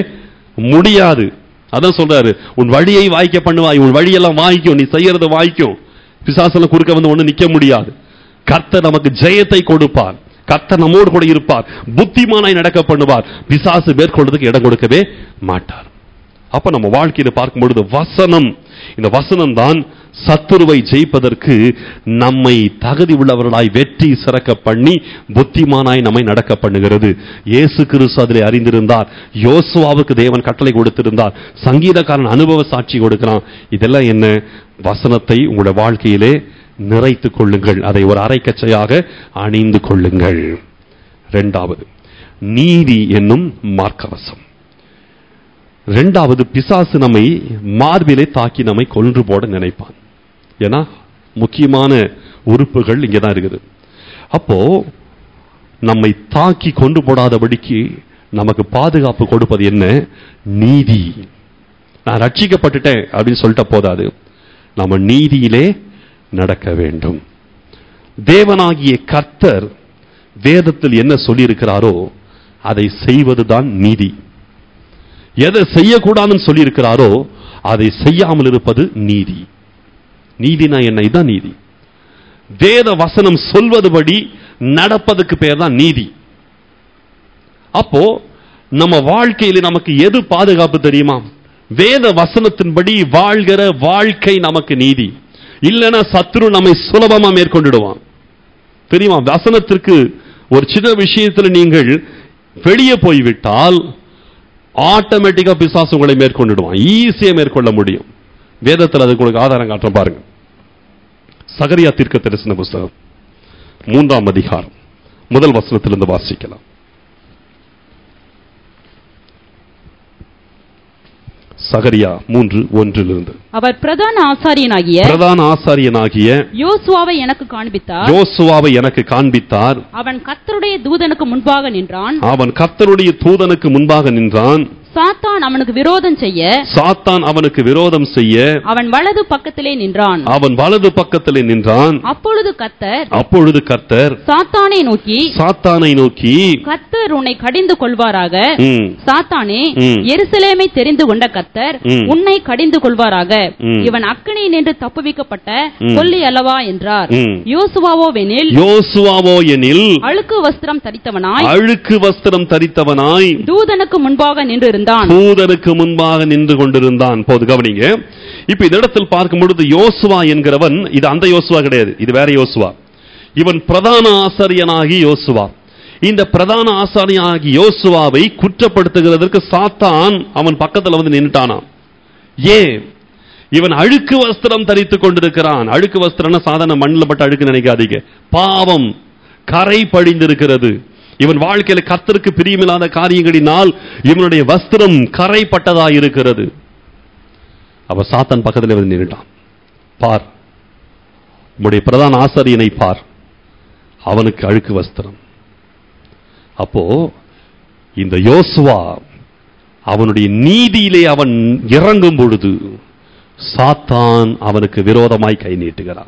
முடியாது அதான் சொல்றாரு உன் வழியை வாய்க்க பண்ணுவாய் உன் வழியெல்லாம் வாய்க்கும் நீ செய்யறத வாய்க்கும் பிசாசெல்லாம் குறுக்க வந்து ஒண்ணு நிக்க முடியாது கர்த்தர் நமக்கு ஜெயத்தை கொடுப்பார் கர்த்தர் நம்மோடு கூட இருப்பார் புத்திமானாய் நடக்க பண்ணுவார் பிசாசு மேற்கொள்றதுக்கு இடம் கொடுக்கவே மாட்டார் அப்ப நம்ம வாழ்க்கையில பார்க்கும் பொழுது வசனம் இந்த வசனம் தான் சத்துருவை ஜெயிப்பதற்கு நம்மை தகுதி உள்ளவர்களாய் வெற்றி சிறக்க பண்ணி புத்திமானாய் நம்மை நடக்க பண்ணுகிறது இயேசு கிறிஸ்து அதிலே அறிந்திருந்தார் யோசுவாவுக்கு தேவன் கட்டளை கொடுத்திருந்தார் சங்கீதக்காரன் அனுபவ சாட்சி கொடுக்கிறான் இதெல்லாம் என்ன வசனத்தை உங்களுடைய வாழ்க்கையிலே நிறைத்துக் கொள்ளுங்கள் அதை ஒரு அரைக்கச்சையாக அணிந்து கொள்ளுங்கள் இரண்டாவது நீதி என்னும் மார்க்கவசம் இரண்டாவது பிசாசு நம்மை மார்பிலே தாக்கி நம்மை கொன்று போட நினைப்பான் ஏன்னா முக்கியமான உறுப்புகள் இங்கே தான் இருக்குது அப்போ நம்மை தாக்கி கொண்டு போடாதபடிக்கு நமக்கு பாதுகாப்பு கொடுப்பது என்ன நீதி நான் ரட்சிக்கப்பட்டுட்டேன் அப்படின்னு சொல்லிட்ட போதாது நம்ம நீதியிலே நடக்க வேண்டும் தேவனாகிய கர்த்தர் வேதத்தில் என்ன சொல்லியிருக்கிறாரோ அதை செய்வதுதான் நீதி எதை செய்யக்கூடாதுன்னு சொல்லியிருக்கிறாரோ அதை செய்யாமல் இருப்பது நீதி நீதினா என்ன இதுதான் நீதி வேத வசனம் சொல்வதுபடி நடப்பதுக்கு பேர் தான் நீதி அப்போ நம்ம வாழ்க்கையில நமக்கு எது பாதுகாப்பு தெரியுமா வேத வசனத்தின்படி வாழ்கிற வாழ்க்கை நமக்கு நீதி இல்லைன்னா சத்ரு நம்மை சுலபமா மேற்கொண்டுடுவான் தெரியுமா வசனத்திற்கு ஒரு சின்ன விஷயத்துல நீங்கள் வெளியே போய்விட்டால் ஆட்டோமேட்டிக்கா பிசாசு உங்களை மேற்கொண்டுடுவான் ஈஸியா மேற்கொள்ள முடியும் வேதத்தில் அதுக்கு உங்களுக்கு ஆதாரம் காட்டுறேன் பாருங்க சகரியா தீர்க்க தரிசன புஸ்தகம் மூன்றாம் அதிகாரம் முதல் வசனத்திலிருந்து வாசிக்கலாம் சகரியா மூன்று ஒன்றிலிருந்து அவர் பிரதான ஆசாரியனாகிய பிரதான ஆசாரியனாகிய யோசுவாவை எனக்கு காண்பித்தார் யோசுவாவை எனக்கு காண்பித்தார் அவன் கர்த்தருடைய தூதனுக்கு முன்பாக நின்றான் அவன் கர்த்தருடைய தூதனுக்கு முன்பாக நின்றான் சாத்தான் அவனுக்கு விரோதம் செய்ய சாத்தான் அவனுக்கு விரோதம் செய்ய அவன் வலது பக்கத்திலே நின்றான் அவன் வலது பக்கத்திலே நின்றான் அப்பொழுது கர்த்தர் அப்பொழுது கர்த்தர் சாத்தானை நோக்கி சாத்தானை நோக்கி கர்த்தர் உன்னை கடிந்து கொள்வாராக ம், சாத்தானே ம். எருசலேமை தெரிந்து கொண்ட கர்த்தர் ம். உன்னை கடிந்து கொள்வாராக ம். இவன் அக்கினி நின்று தப்புவிக்கப்பட்ட ம். கொல்லி அல்லவா என்றார் ம். யோசுவாவோவெனில் யோசுவாவோ எனில் அழுக்கு வஸ்திரம் தரித்தவனாய் அழுக்கு வஸ்திரம் தரித்தவனாய் தூதனுக்கு முன்பாக நின்று இருந்தான் தூதனுக்கு முன்பாக நின்று கொண்டிருந்தான் போது கவனிங்க இப்ப இந்த இடத்தில் பார்க்கும் பொழுது யோசுவா என்கிறவன் இது அந்த யோசுவா கிடையாது இது வேற யோசுவா இவன் பிரதான ஆசாரியனாகி யோசுவா இந்த பிரதான ஆசாரியனாகி யோசுவாவை குற்றப்படுத்துகிறதற்கு சாத்தான் அவன் பக்கத்துல வந்து நின்னுட்டானாம் ஏன் இவன் அழுக்கு வஸ்திரம் தரித்துக் கொண்டிருக்கிறான் அழுக்கு வஸ்திரம்னா சாதாரண மண்ணில் பட்ட அழுக்கு நினைக்காதீங்க பாவம் கரை படிந்திருக்கிறது இவன் வாழ்க்கையில கர்த்தருக்கு பிரியமில்லாத காரியங்களினால் இவனுடைய வஸ்திரம் கரைப்பட்டதா இருக்கிறது அவ சாத்தான் பக்கத்தில் வந்து நின்றுட்டான் பார் உம்முடைய பிரதான ஆசாரியனை பார் அவனுக்கு அழுக்கு வஸ்திரம் அப்போ இந்த யோசுவா அவனுடைய நீதியிலே அவன் இறங்கும் பொழுது சாத்தான் அவனுக்கு விரோதமாய் கை நீட்டுகிறான்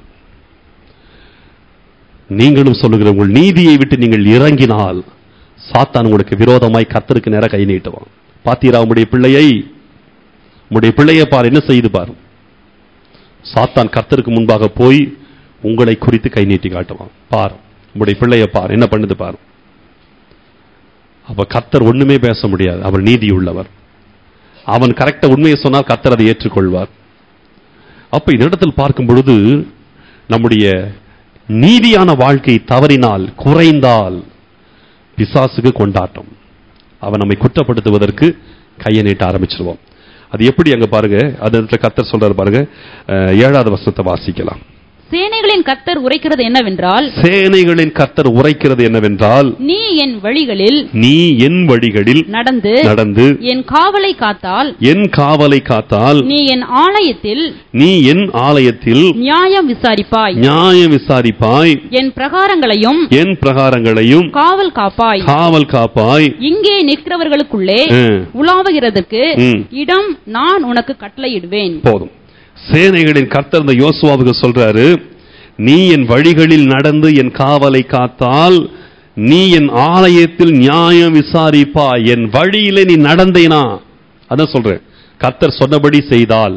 நீங்களும் சொல்லுகிற உங்கள் நீதியை விட்டு நீங்கள் இறங்கினால் சாத்தான் உங்களுக்கு விரோதமாய் கத்தருக்கு நேர கை நீட்டுவான் பாத்தீரா உம்முடைய பிள்ளையை உம்முடைய பிள்ளையை பார் என்ன செய்து பார் சாத்தான் கர்த்தருக்கு முன்பாக போய் உங்களை குறித்து கை நீட்டி காட்டுவான் பார் உம்முடைய பிள்ளையை பார் என்ன பண்ணுது பார் அப்ப கர்த்தர் ஒண்ணுமே பேச முடியாது அவர் நீதி உள்ளவர் அவன் கரெக்டா உண்மையை சொன்னால் கர்த்தர் அதை ஏற்றுக்கொள்வார் அப்ப இந்த இடத்தில் பார்க்கும் பொழுது நம்முடைய நீதியான வாழ்க்கை தவறினால் குறைந்தால் பிசாசுக்கு கொண்டாட்டம் அவன் நம்மை குற்றப்படுத்துவதற்கு கையை நீட்ட ஆரம்பிச்சிருவோம் அது எப்படி அங்க பாருங்க அது இடத்துல கத்தர் சொல்றாரு பாருங்க அஹ், ஏழாவது வசனத்தை வாசிக்கலாம் சேனைகளின் கர்த்தர் உரைக்கிறது என்னவென்றால் சேனைகளின் கர்த்தர் உரைக்கிறது என்னவென்றால் நீ என் வழிகளில் நீ என் வழிகளில் நடந்து நடந்து என் காவலை காத்தால் என் காவலை காத்தால் நீ என் ஆலயத்தில் நீ என் ஆலயத்தில் நியாயம் விசாரிப்பாய் நியாயம் விசாரிப்பாய் என் பிரகாரங்களையும் என் பிரகாரங்களையும் காவல் காப்பாய் காவல் காப்பாய் இங்கே நிற்கிறவர்களுக்குள்ளே ம், உலாவுகிறதற்கு ம். இடம் நான் உனக்கு கட்டளையிடுவேன் போதும் சேனைகளின் கர்த்தர் இந்த யோசுவாவுக்கு சொல்றாரு நீ என் வழிகளில் நடந்து என் காவலை காத்தால் நீ என் ஆலயத்தில் நியாயம் விசாரிப்பாய் என் வழியிலே நீ நடந்தேனா அதான் சொல்றேன் கர்த்தர் சொன்னபடி செய்தால்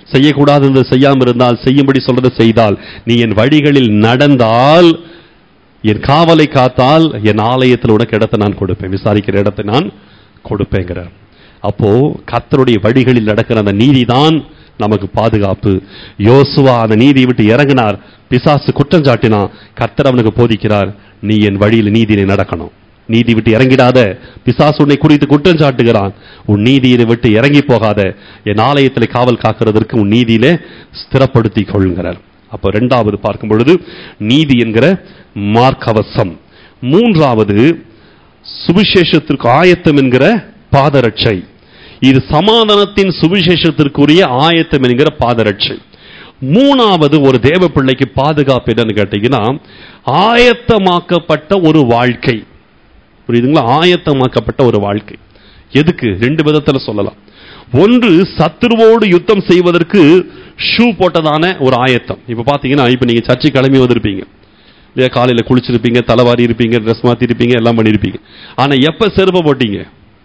செய்யக்கூடாது என்று செய்யாமல் இருந்தால் செய்யும்படி சொல்றதை செய்தால் நீ என் வழிகளில் நடந்தால் என் காவலை காத்தால் என் ஆலயத்தில் உனக்கு இடத்தை நான் கொடுப்பேன் விசாரிக்கிற இடத்தை நான் கொடுப்பேங்கிறார் அப்போ கர்த்தருடைய வழிகளில் நடக்கிற அந்த நீதிதான் நமக்கு பாதுகாப்பு யோசுவா அந்த நீதியை விட்டு இறங்கினார் பிசாசு குற்றம் சாட்டினான் கர்த்தர் அவனுக்கு போதிக்கிறார் நீ என் வழியில் நீதியிலே நடக்கணும் நீதி விட்டு இறங்கிடாத பிசாசு உன்னை குறித்து குற்றம் சாட்டுகிறான் உன் நீதியை விட்டு இறங்கி போகாத என் ஆலயத்தில் காவல் காக்கிறதற்கு உன் நீதியிலே ஸ்திரப்படுத்திக் கொள்கிறார் அப்போ ரெண்டாவது பார்க்கும் பொழுது நீதி என்கிற மார்க்கவசம் மூன்றாவது சுவிசேஷத்திற்கு ஆயத்தம் என்கிற பாதரட்சை இது சமாதானத்தின் சுவிசேஷத்திற்குரிய ஆயத்தம் என்கிற பாதரட்சை மூணாவது ஒரு தேவ பிள்ளைக்கு பாதுகாப்பு என்னன்னு கேட்டீங்கன்னா ஆயத்தமாக்கப்பட்ட ஒரு வாழ்க்கை புரியுதுங்களா ஆயத்தமாக்கப்பட்ட ஒரு வாழ்க்கை எதுக்கு ரெண்டு விதத்துல சொல்லலாம் ஒன்று சத்துருவோடு யுத்தம் செய்வதற்கு ஷூ போட்டதான ஒரு ஆயத்தம் இப்ப பாத்தீங்கன்னா இப்ப நீங்க சர்ச்சை கிளம்பி வந்திருப்பீங்க இல்லையா காலையில குளிச்சிருப்பீங்க தலைவாரி இருப்பீங்க ட்ரெஸ் மாத்தி இருப்பீங்க எல்லாம் பண்ணிருப்பீங்க ஆனா எப்ப செருப்பை போட்டீங்க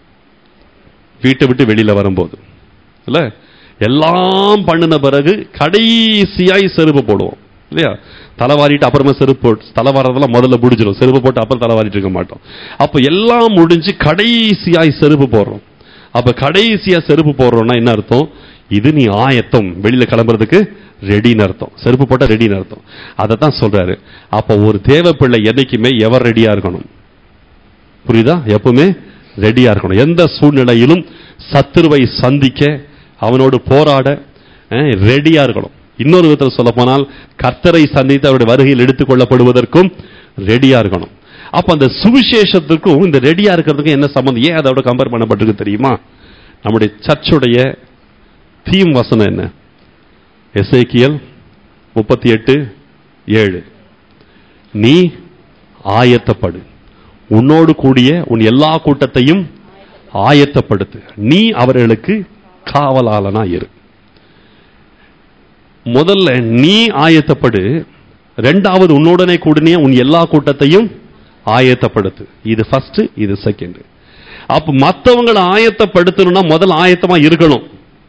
வீட்டை விட்டு வெளியில வரும்போது இல்ல எல்லாம் பண்ணின பிறகு கடைசியாய் செருப்பு போடுவோம் இல்லையா தலைவாரிட்டு அப்புறமா செருப்பு போட்டு தலைவாரதெல்லாம் முதல்ல முடிஞ்சிடும் செருப்பு போட்டு அப்புறம் தலைவாரிட்டு இருக்க மாட்டோம் அப்ப எல்லாம் முடிஞ்சு கடைசியாய் செருப்பு போடுறோம் அப்ப கடைசியா செருப்பு போடுறோம்னா என்ன அர்த்தம் இது நீ ஆயத்தம் வெளியில கிளம்புறதுக்கு ரெடின்னு அர்த்தம் செருப்பு போட்டா ரெடின்னு அர்த்தம் அதை தான் சொல்றாரு அப்ப ஒரு தேவ பிள்ளை என்னைக்குமே எவர் ரெடியா இருக்கணும் புரியுதா எப்பவுமே ரெடியா இருக்கணும் எந்த சூழ்நிலையிலும் சத்துருவை சந்திக்க அவனோடு போராட ரெடியா இருக்கணும் இன்னொரு விதத்தில் சொல்ல போனால் கர்த்தரை சந்தித்து அவருடைய வருகையில் எடுத்துக் கொள்ளப்படுவதற்கும் ரெடியா இருக்கணும் அப்ப அந்த சுவிசேஷத்துக்கும் இந்த ரெடியா இருக்கிறதுக்கும் என்ன சம்பந்தம் ஏன் அதோட கம்பேர் பண்ணப்பட்டிருக்கு தெரியுமா நம்முடைய சர்ச்சுடைய தீம் வசனம் என்ன எசேக்கியல் முப்பத்தி எட்டு ஏழு நீ ஆயத்தப்படு உன்னோடு கூடிய உன் எல்லா கூட்டத்தையும் ஆயத்தப்படுத்து நீ அவர்களுக்கு காவலாளனா இரு முதல்ல நீ ஆயத்தப்படு ரெண்டாவது உன்னுடனே கூடினிய உன் எல்லா கூட்டத்தையும் ஆயத்தப்படுத்து இது ஃபர்ஸ்ட் இது செகண்ட் அப்ப மற்றவங்களை ஆயத்தப்படுத்தணும்னா முதல் ஆயத்தமா இருக்கணும்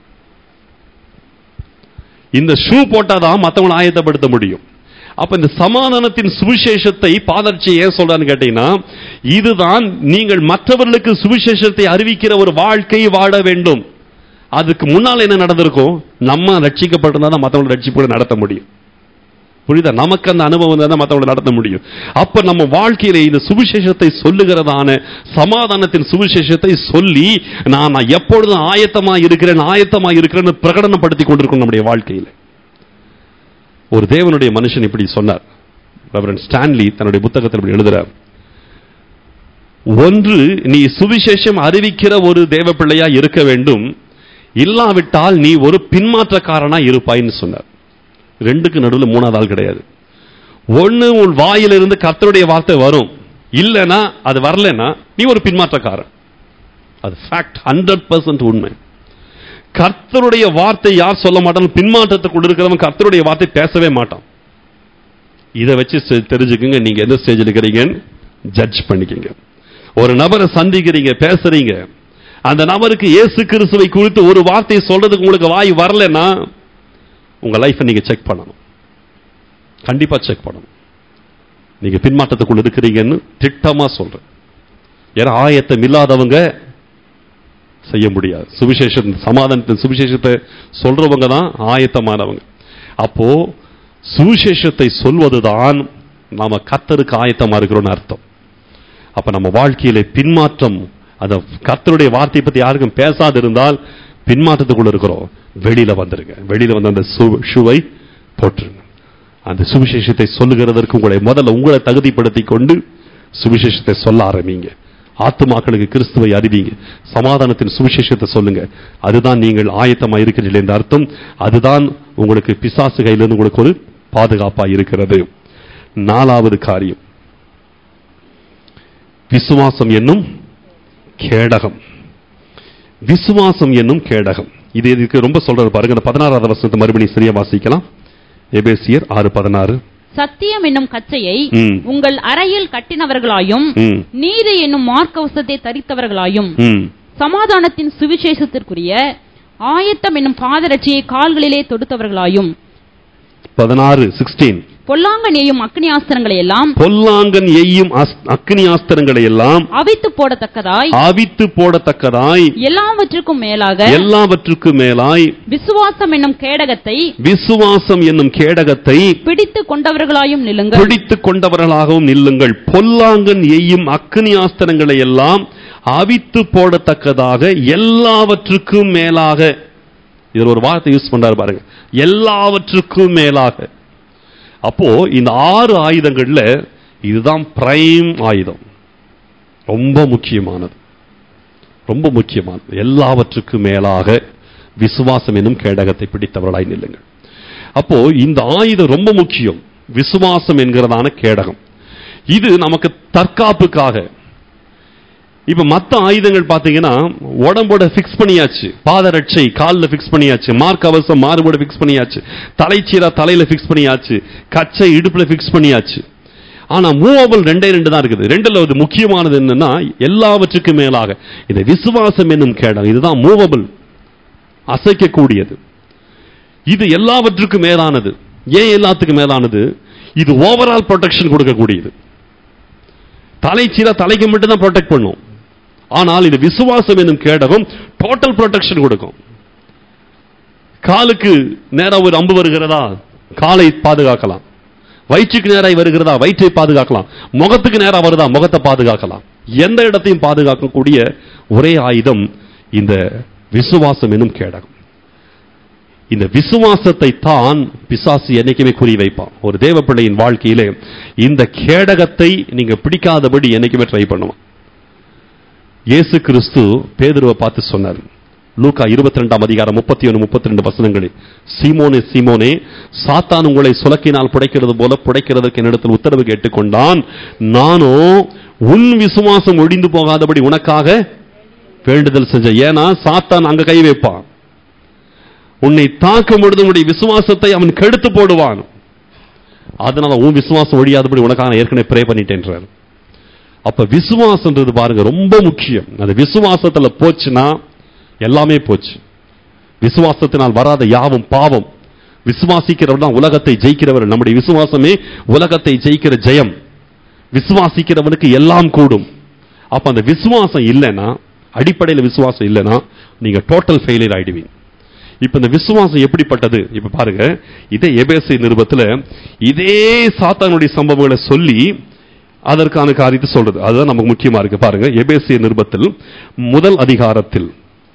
இந்த ஷூ போட்டாதான் மற்றவங்களை ஆயத்தப்படுத்த முடியும் அப்ப இந்த சமாதானத்தின் சுவிசேஷத்தை பாதர்ச்சி ஏன் சொல்றான்னு கேட்டீங்கன்னா இதுதான் நீங்கள் மற்றவர்களுக்கு சுவிசேஷத்தை அறிவிக்கிற ஒரு வாழ்க்கை வாழ வேண்டும் அதுக்கு முன்னால் என்ன நடந்திருக்கும் நம்ம ரட்சிக்கப்பட்டிருந்தா தான் மற்றவங்களை ரட்சிப்பு நடத்த முடியும் புரியுதா நமக்கு அந்த அனுபவம் தான் மற்றவங்களை நடத்த முடியும் அப்ப நம்ம வாழ்க்கையில இந்த சுவிசேஷத்தை சொல்லுகிறதான சமாதானத்தின் சுவிசேஷத்தை சொல்லி நான் நான் எப்பொழுதும் ஆயத்தமா இருக்கிறேன் ஆயத்தமா இருக்கிறேன்னு பிரகடனப்படுத்தி கொண்டிருக்கோம் நம்முடைய வாழ்க்கையில ஒரு தேவனுடைய மனுஷன் இப்படி சொன்னார் ரெவரன் ஸ்டான்லி தன்னுடைய புத்தகத்தில் இப்படி எழுதுறார் ஒன்று நீ சுவிசேஷம் அறிவிக்கிற ஒரு தேவ பிள்ளையா இருக்க வேண்டும் இல்லாவிட்டால் நீ ஒரு பின்மாற்றக்காரனா இருப்பாய்ன்னு சொன்னார் ரெண்டுக்கு நடுவில் மூணாவது ஆள் கிடையாது ஒன்னு உன் வாயிலிருந்து கர்த்தருடைய வார்த்தை வரும் இல்லைன்னா அது வரலன்னா நீ ஒரு பின்மாற்றக்காரன் அது ஃபேக்ட் ஹண்ட்ரட் பர்சன்ட் உண்மை கர்த்தருடைய வார்த்தை யார் சொல்ல மாட்டான் பின்மாற்றத்துக்குள்ள இருக்கிறவன் கர்த்தருடைய வார்த்தை பேசவே மாட்டான் இதை வச்சு செ- தெரிஞ்சுக்குங்க நீங்க எந்த ஸ்டேஜில் இருக்கிறீங்கன்னு ஜட்ஜ் பண்ணிக்கங்க ஒரு நபரை சந்திக்கிறீங்க பேசுறீங்க அந்த நபருக்கு இயேசு கிறிஸ்துவை குறித்து ஒரு வார்த்தை சொல்றதுக்கு உங்களுக்கு வாய் வரலன்னா உங்க லைஃப்பை நீங்க செக் பண்ணணும் கண்டிப்பா செக் பண்ணணும் நீங்க பின்மாற்றத்துக்குள்ள இருக்கிறீங்கன்னு திட்டமா சொல்றேன் ஏன்னா ஆயத்தம் இல்லாதவங்க செய்ய முடியாது சுவிசேஷம் சமாதானத்தின் சுவிசேஷத்தை சொல்றவங்க தான் ஆயத்தமானவங்க அப்போ சுவிசேஷத்தை சொல்வதுதான் நாம கத்தருக்கு ஆயத்தமா இருக்கிறோம்னு அர்த்தம் அப்ப நம்ம வாழ்க்கையில பின்மாற்றம் அந்த கர்த்தருடைய வார்த்தையை பத்தி யாருக்கும் பேசாது இருந்தால் பின்மாற்றத்துக்குள்ள இருக்கிறோம் வெளியில வந்துருங்க வெளியில வந்து அந்த சு- ஷூவை போட்டுருங்க அந்த சுவிசேஷத்தை சொல்லுகிறதற்கு உங்களை முதல்ல உங்களை தகுதிப்படுத்தி கொண்டு சுவிசேஷத்தை சொல்ல ஆரம்பிங்க ஆத்துமாக்களுக்கு கிறிஸ்துவை அறிவிங்க சமாதானத்தின் சுவிசேஷத்தை சொல்லுங்க அதுதான் நீங்கள் ஆயத்தமா இருக்கிறீர்கள் என்ற அர்த்தம் அதுதான் உங்களுக்கு பிசாசு கையிலிருந்து உங்களுக்கு ஒரு பாதுகாப்பா இருக்கிறது நாலாவது காரியம் விசுவாசம் என்னும் கேடகம் விசுவாசம் என்னும் கேடகம் இது இதுக்கு ரொம்ப சொல்றாரு பாருங்க அந்த பதினாறாவது வருஷத்தை மறுபடியும் சரியா வாசிக்கலாம் எபேசியர் ஆறு பதினாறு சத்தியம் என்னும் கச்சையை ம். உங்கள் அறையில் கட்டினவர்களாயும் ம், நீதி என்னும் மார்க்கவசத்தை தரித்தவர்களாயும் ம், சமாதானத்தின் சுவிசேஷத்திற்குரிய ஆயத்தம் என்னும் பாதரட்சியை கால்களிலே தொடுத்தவர்களாயும் பதினாறு சிக்ஸ்டீன் பொல்லாங்கன் எய்யும் அக்னி ஆஸ்திரங்களை எல்லாம் பொல்லாங்கன் எய்யும் அஸ்- அக்கினி ஆஸ்திரங்களை எல்லாம் அவித்து போடத்தக்கதாய் அவித்து போடத்தக்கதாய் எல்லாவற்றுக்கும் மேலாக எல்லாவற்றுக்கும் மேலாய் விசுவாசம் என்னும் கேடகத்தை விசுவாசம் என்னும் கேடகத்தை பிடித்து கொண்டவர்களாயும் நில்லுங்கள் பிடித்துக் கொண்டவர்களாகவும் நில்லுங்கள் பொல்லாங்கன் எய்யும் அக்கினி ஆஸ்திரங்களை எல்லாம் அவித்து போடத்தக்கதாக எல்லாவற்றுக்கும் மேலாக இதுல ஒரு வார்த்தை யூஸ் பண்றாரு பாருங்க எல்லாவற்றுக்கும் மேலாக அப்போ இந்த ஆறு ஆயுதங்கள்ல இதுதான் பிரைம் ஆயுதம் ரொம்ப முக்கியமானது ரொம்ப முக்கியமானது எல்லாவற்றுக்கும் மேலாக விசுவாசம் என்னும் கேடகத்தை பிடித்தவர்களாய் நில்லுங்கள் அப்போ இந்த ஆயுதம் ரொம்ப முக்கியம் விசுவாசம் என்கிறதான கேடகம் இது நமக்கு தற்காப்புக்காக இப்ப மத்த ஆயுதங்கள் பாத்தீங்கன்னா உடம்போட ஃபிக்ஸ் பண்ணியாச்சு பாதரட்சை கால்ல ஃபிக்ஸ் பண்ணியாச்சு மார்க் அவசம் மாறுபோட ஃபிக்ஸ் பண்ணியாச்சு தலைச்சீரா தலையில ஃபிக்ஸ் பண்ணியாச்சு கச்சை இடுப்புல ஃபிக்ஸ் பண்ணியாச்சு ஆனா மூவபிள் ரெண்டே ரெண்டு தான் இருக்குது ரெண்டுல ஒரு முக்கியமானது என்னன்னா எல்லாவற்றுக்கும் மேலாக இந்த விசுவாசம் என்னும் கேடம் இதுதான் மூவபிள் அசைக்கக்கூடியது இது எல்லாவற்றுக்கும் மேலானது ஏன் எல்லாத்துக்கும் மேலானது இது ஓவரால் ப்ரொடெக்ஷன் கொடுக்கக்கூடியது தலைச்சீரா தலைக்கு மட்டும் தான் ப்ரொடெக்ட் பண்ணும் ஆனால் இது விசுவாசம் என்னும் கேடகம் டோட்டல் ப்ரொடெக்ஷன் கொடுக்கும் காலுக்கு நேரா ஒரு அம்பு வருகிறதா காலை பாதுகாக்கலாம் வயிற்றுக்கு நேராய் வருகிறதா வயிற்றை பாதுகாக்கலாம் முகத்துக்கு நேரா வருதா முகத்தை பாதுகாக்கலாம் எந்த இடத்தையும் பாதுகாக்கக்கூடிய ஒரே ஆயுதம் இந்த விசுவாசம் என்னும் கேடகம் இந்த விசுவாசத்தை தான் பிசாசு என்னைக்குமே குறி வைப்பான் ஒரு தேவ பிள்ளையின் வாழ்க்கையிலே இந்த கேடகத்தை நீங்க பிடிக்காதபடி என்னைக்குமே ட்ரை பண்ணுவான் இயேசு கிறிஸ்து பேதுருவை பார்த்து சொன்னார் லூக்கா இருபத்தி ரெண்டாம் அதிகாரம் முப்பத்தி ஒன்று முப்பத்தி ரெண்டு வசனங்களில் சீமோனே சீமோனே சாத்தான் உங்களை சுலக்கினால் புடைக்கிறது போல புடைக்கிறதற்கு என்னிடத்தில் உத்தரவு கேட்டுக்கொண்டான் நானோ உன் விசுவாசம் ஒழிந்து போகாதபடி உனக்காக வேண்டுதல் செஞ்ச ஏன்னா சாத்தான் அங்க கை வைப்பான் உன்னை தாக்கும் பொழுது உன்னுடைய விசுவாசத்தை அவன் கெடுத்து போடுவான் அதனால உன் விசுவாசம் ஒழியாதபடி உனக்காக நான் ஏற்கனவே ப்ரே பண்ணிட்டேன்றார் அப்ப விசுவாசம்ன்றது பாருங்க ரொம்ப முக்கியம் அந்த விசுவாசத்துல போச்சுன்னா எல்லாமே போச்சு விசுவாசத்தினால் வராத யாவும் பாவம் விசுவாசிக்கிறவர் தான் உலகத்தை ஜெயிக்கிறவர் நம்முடைய விசுவாசமே உலகத்தை ஜெயிக்கிற ஜெயம் விசுவாசிக்கிறவனுக்கு எல்லாம் கூடும் அப்ப அந்த விசுவாசம் இல்லைன்னா அடிப்படையில் விசுவாசம் இல்லைன்னா நீங்க டோட்டல் ஃபெயிலியர் ஆயிடுவீங்க இப்ப இந்த விசுவாசம் எப்படிப்பட்டது இப்ப பாருங்க இதே எபேசி நிருபத்துல இதே சாத்தானுடைய சம்பவங்களை சொல்லி அதற்கான காரியத்தை சொல்றது அதுதான் நமக்கு முக்கியமா இருக்கு பாருங்க எபேசிய நிருபத்தில் முதல் அதிகாரத்தில்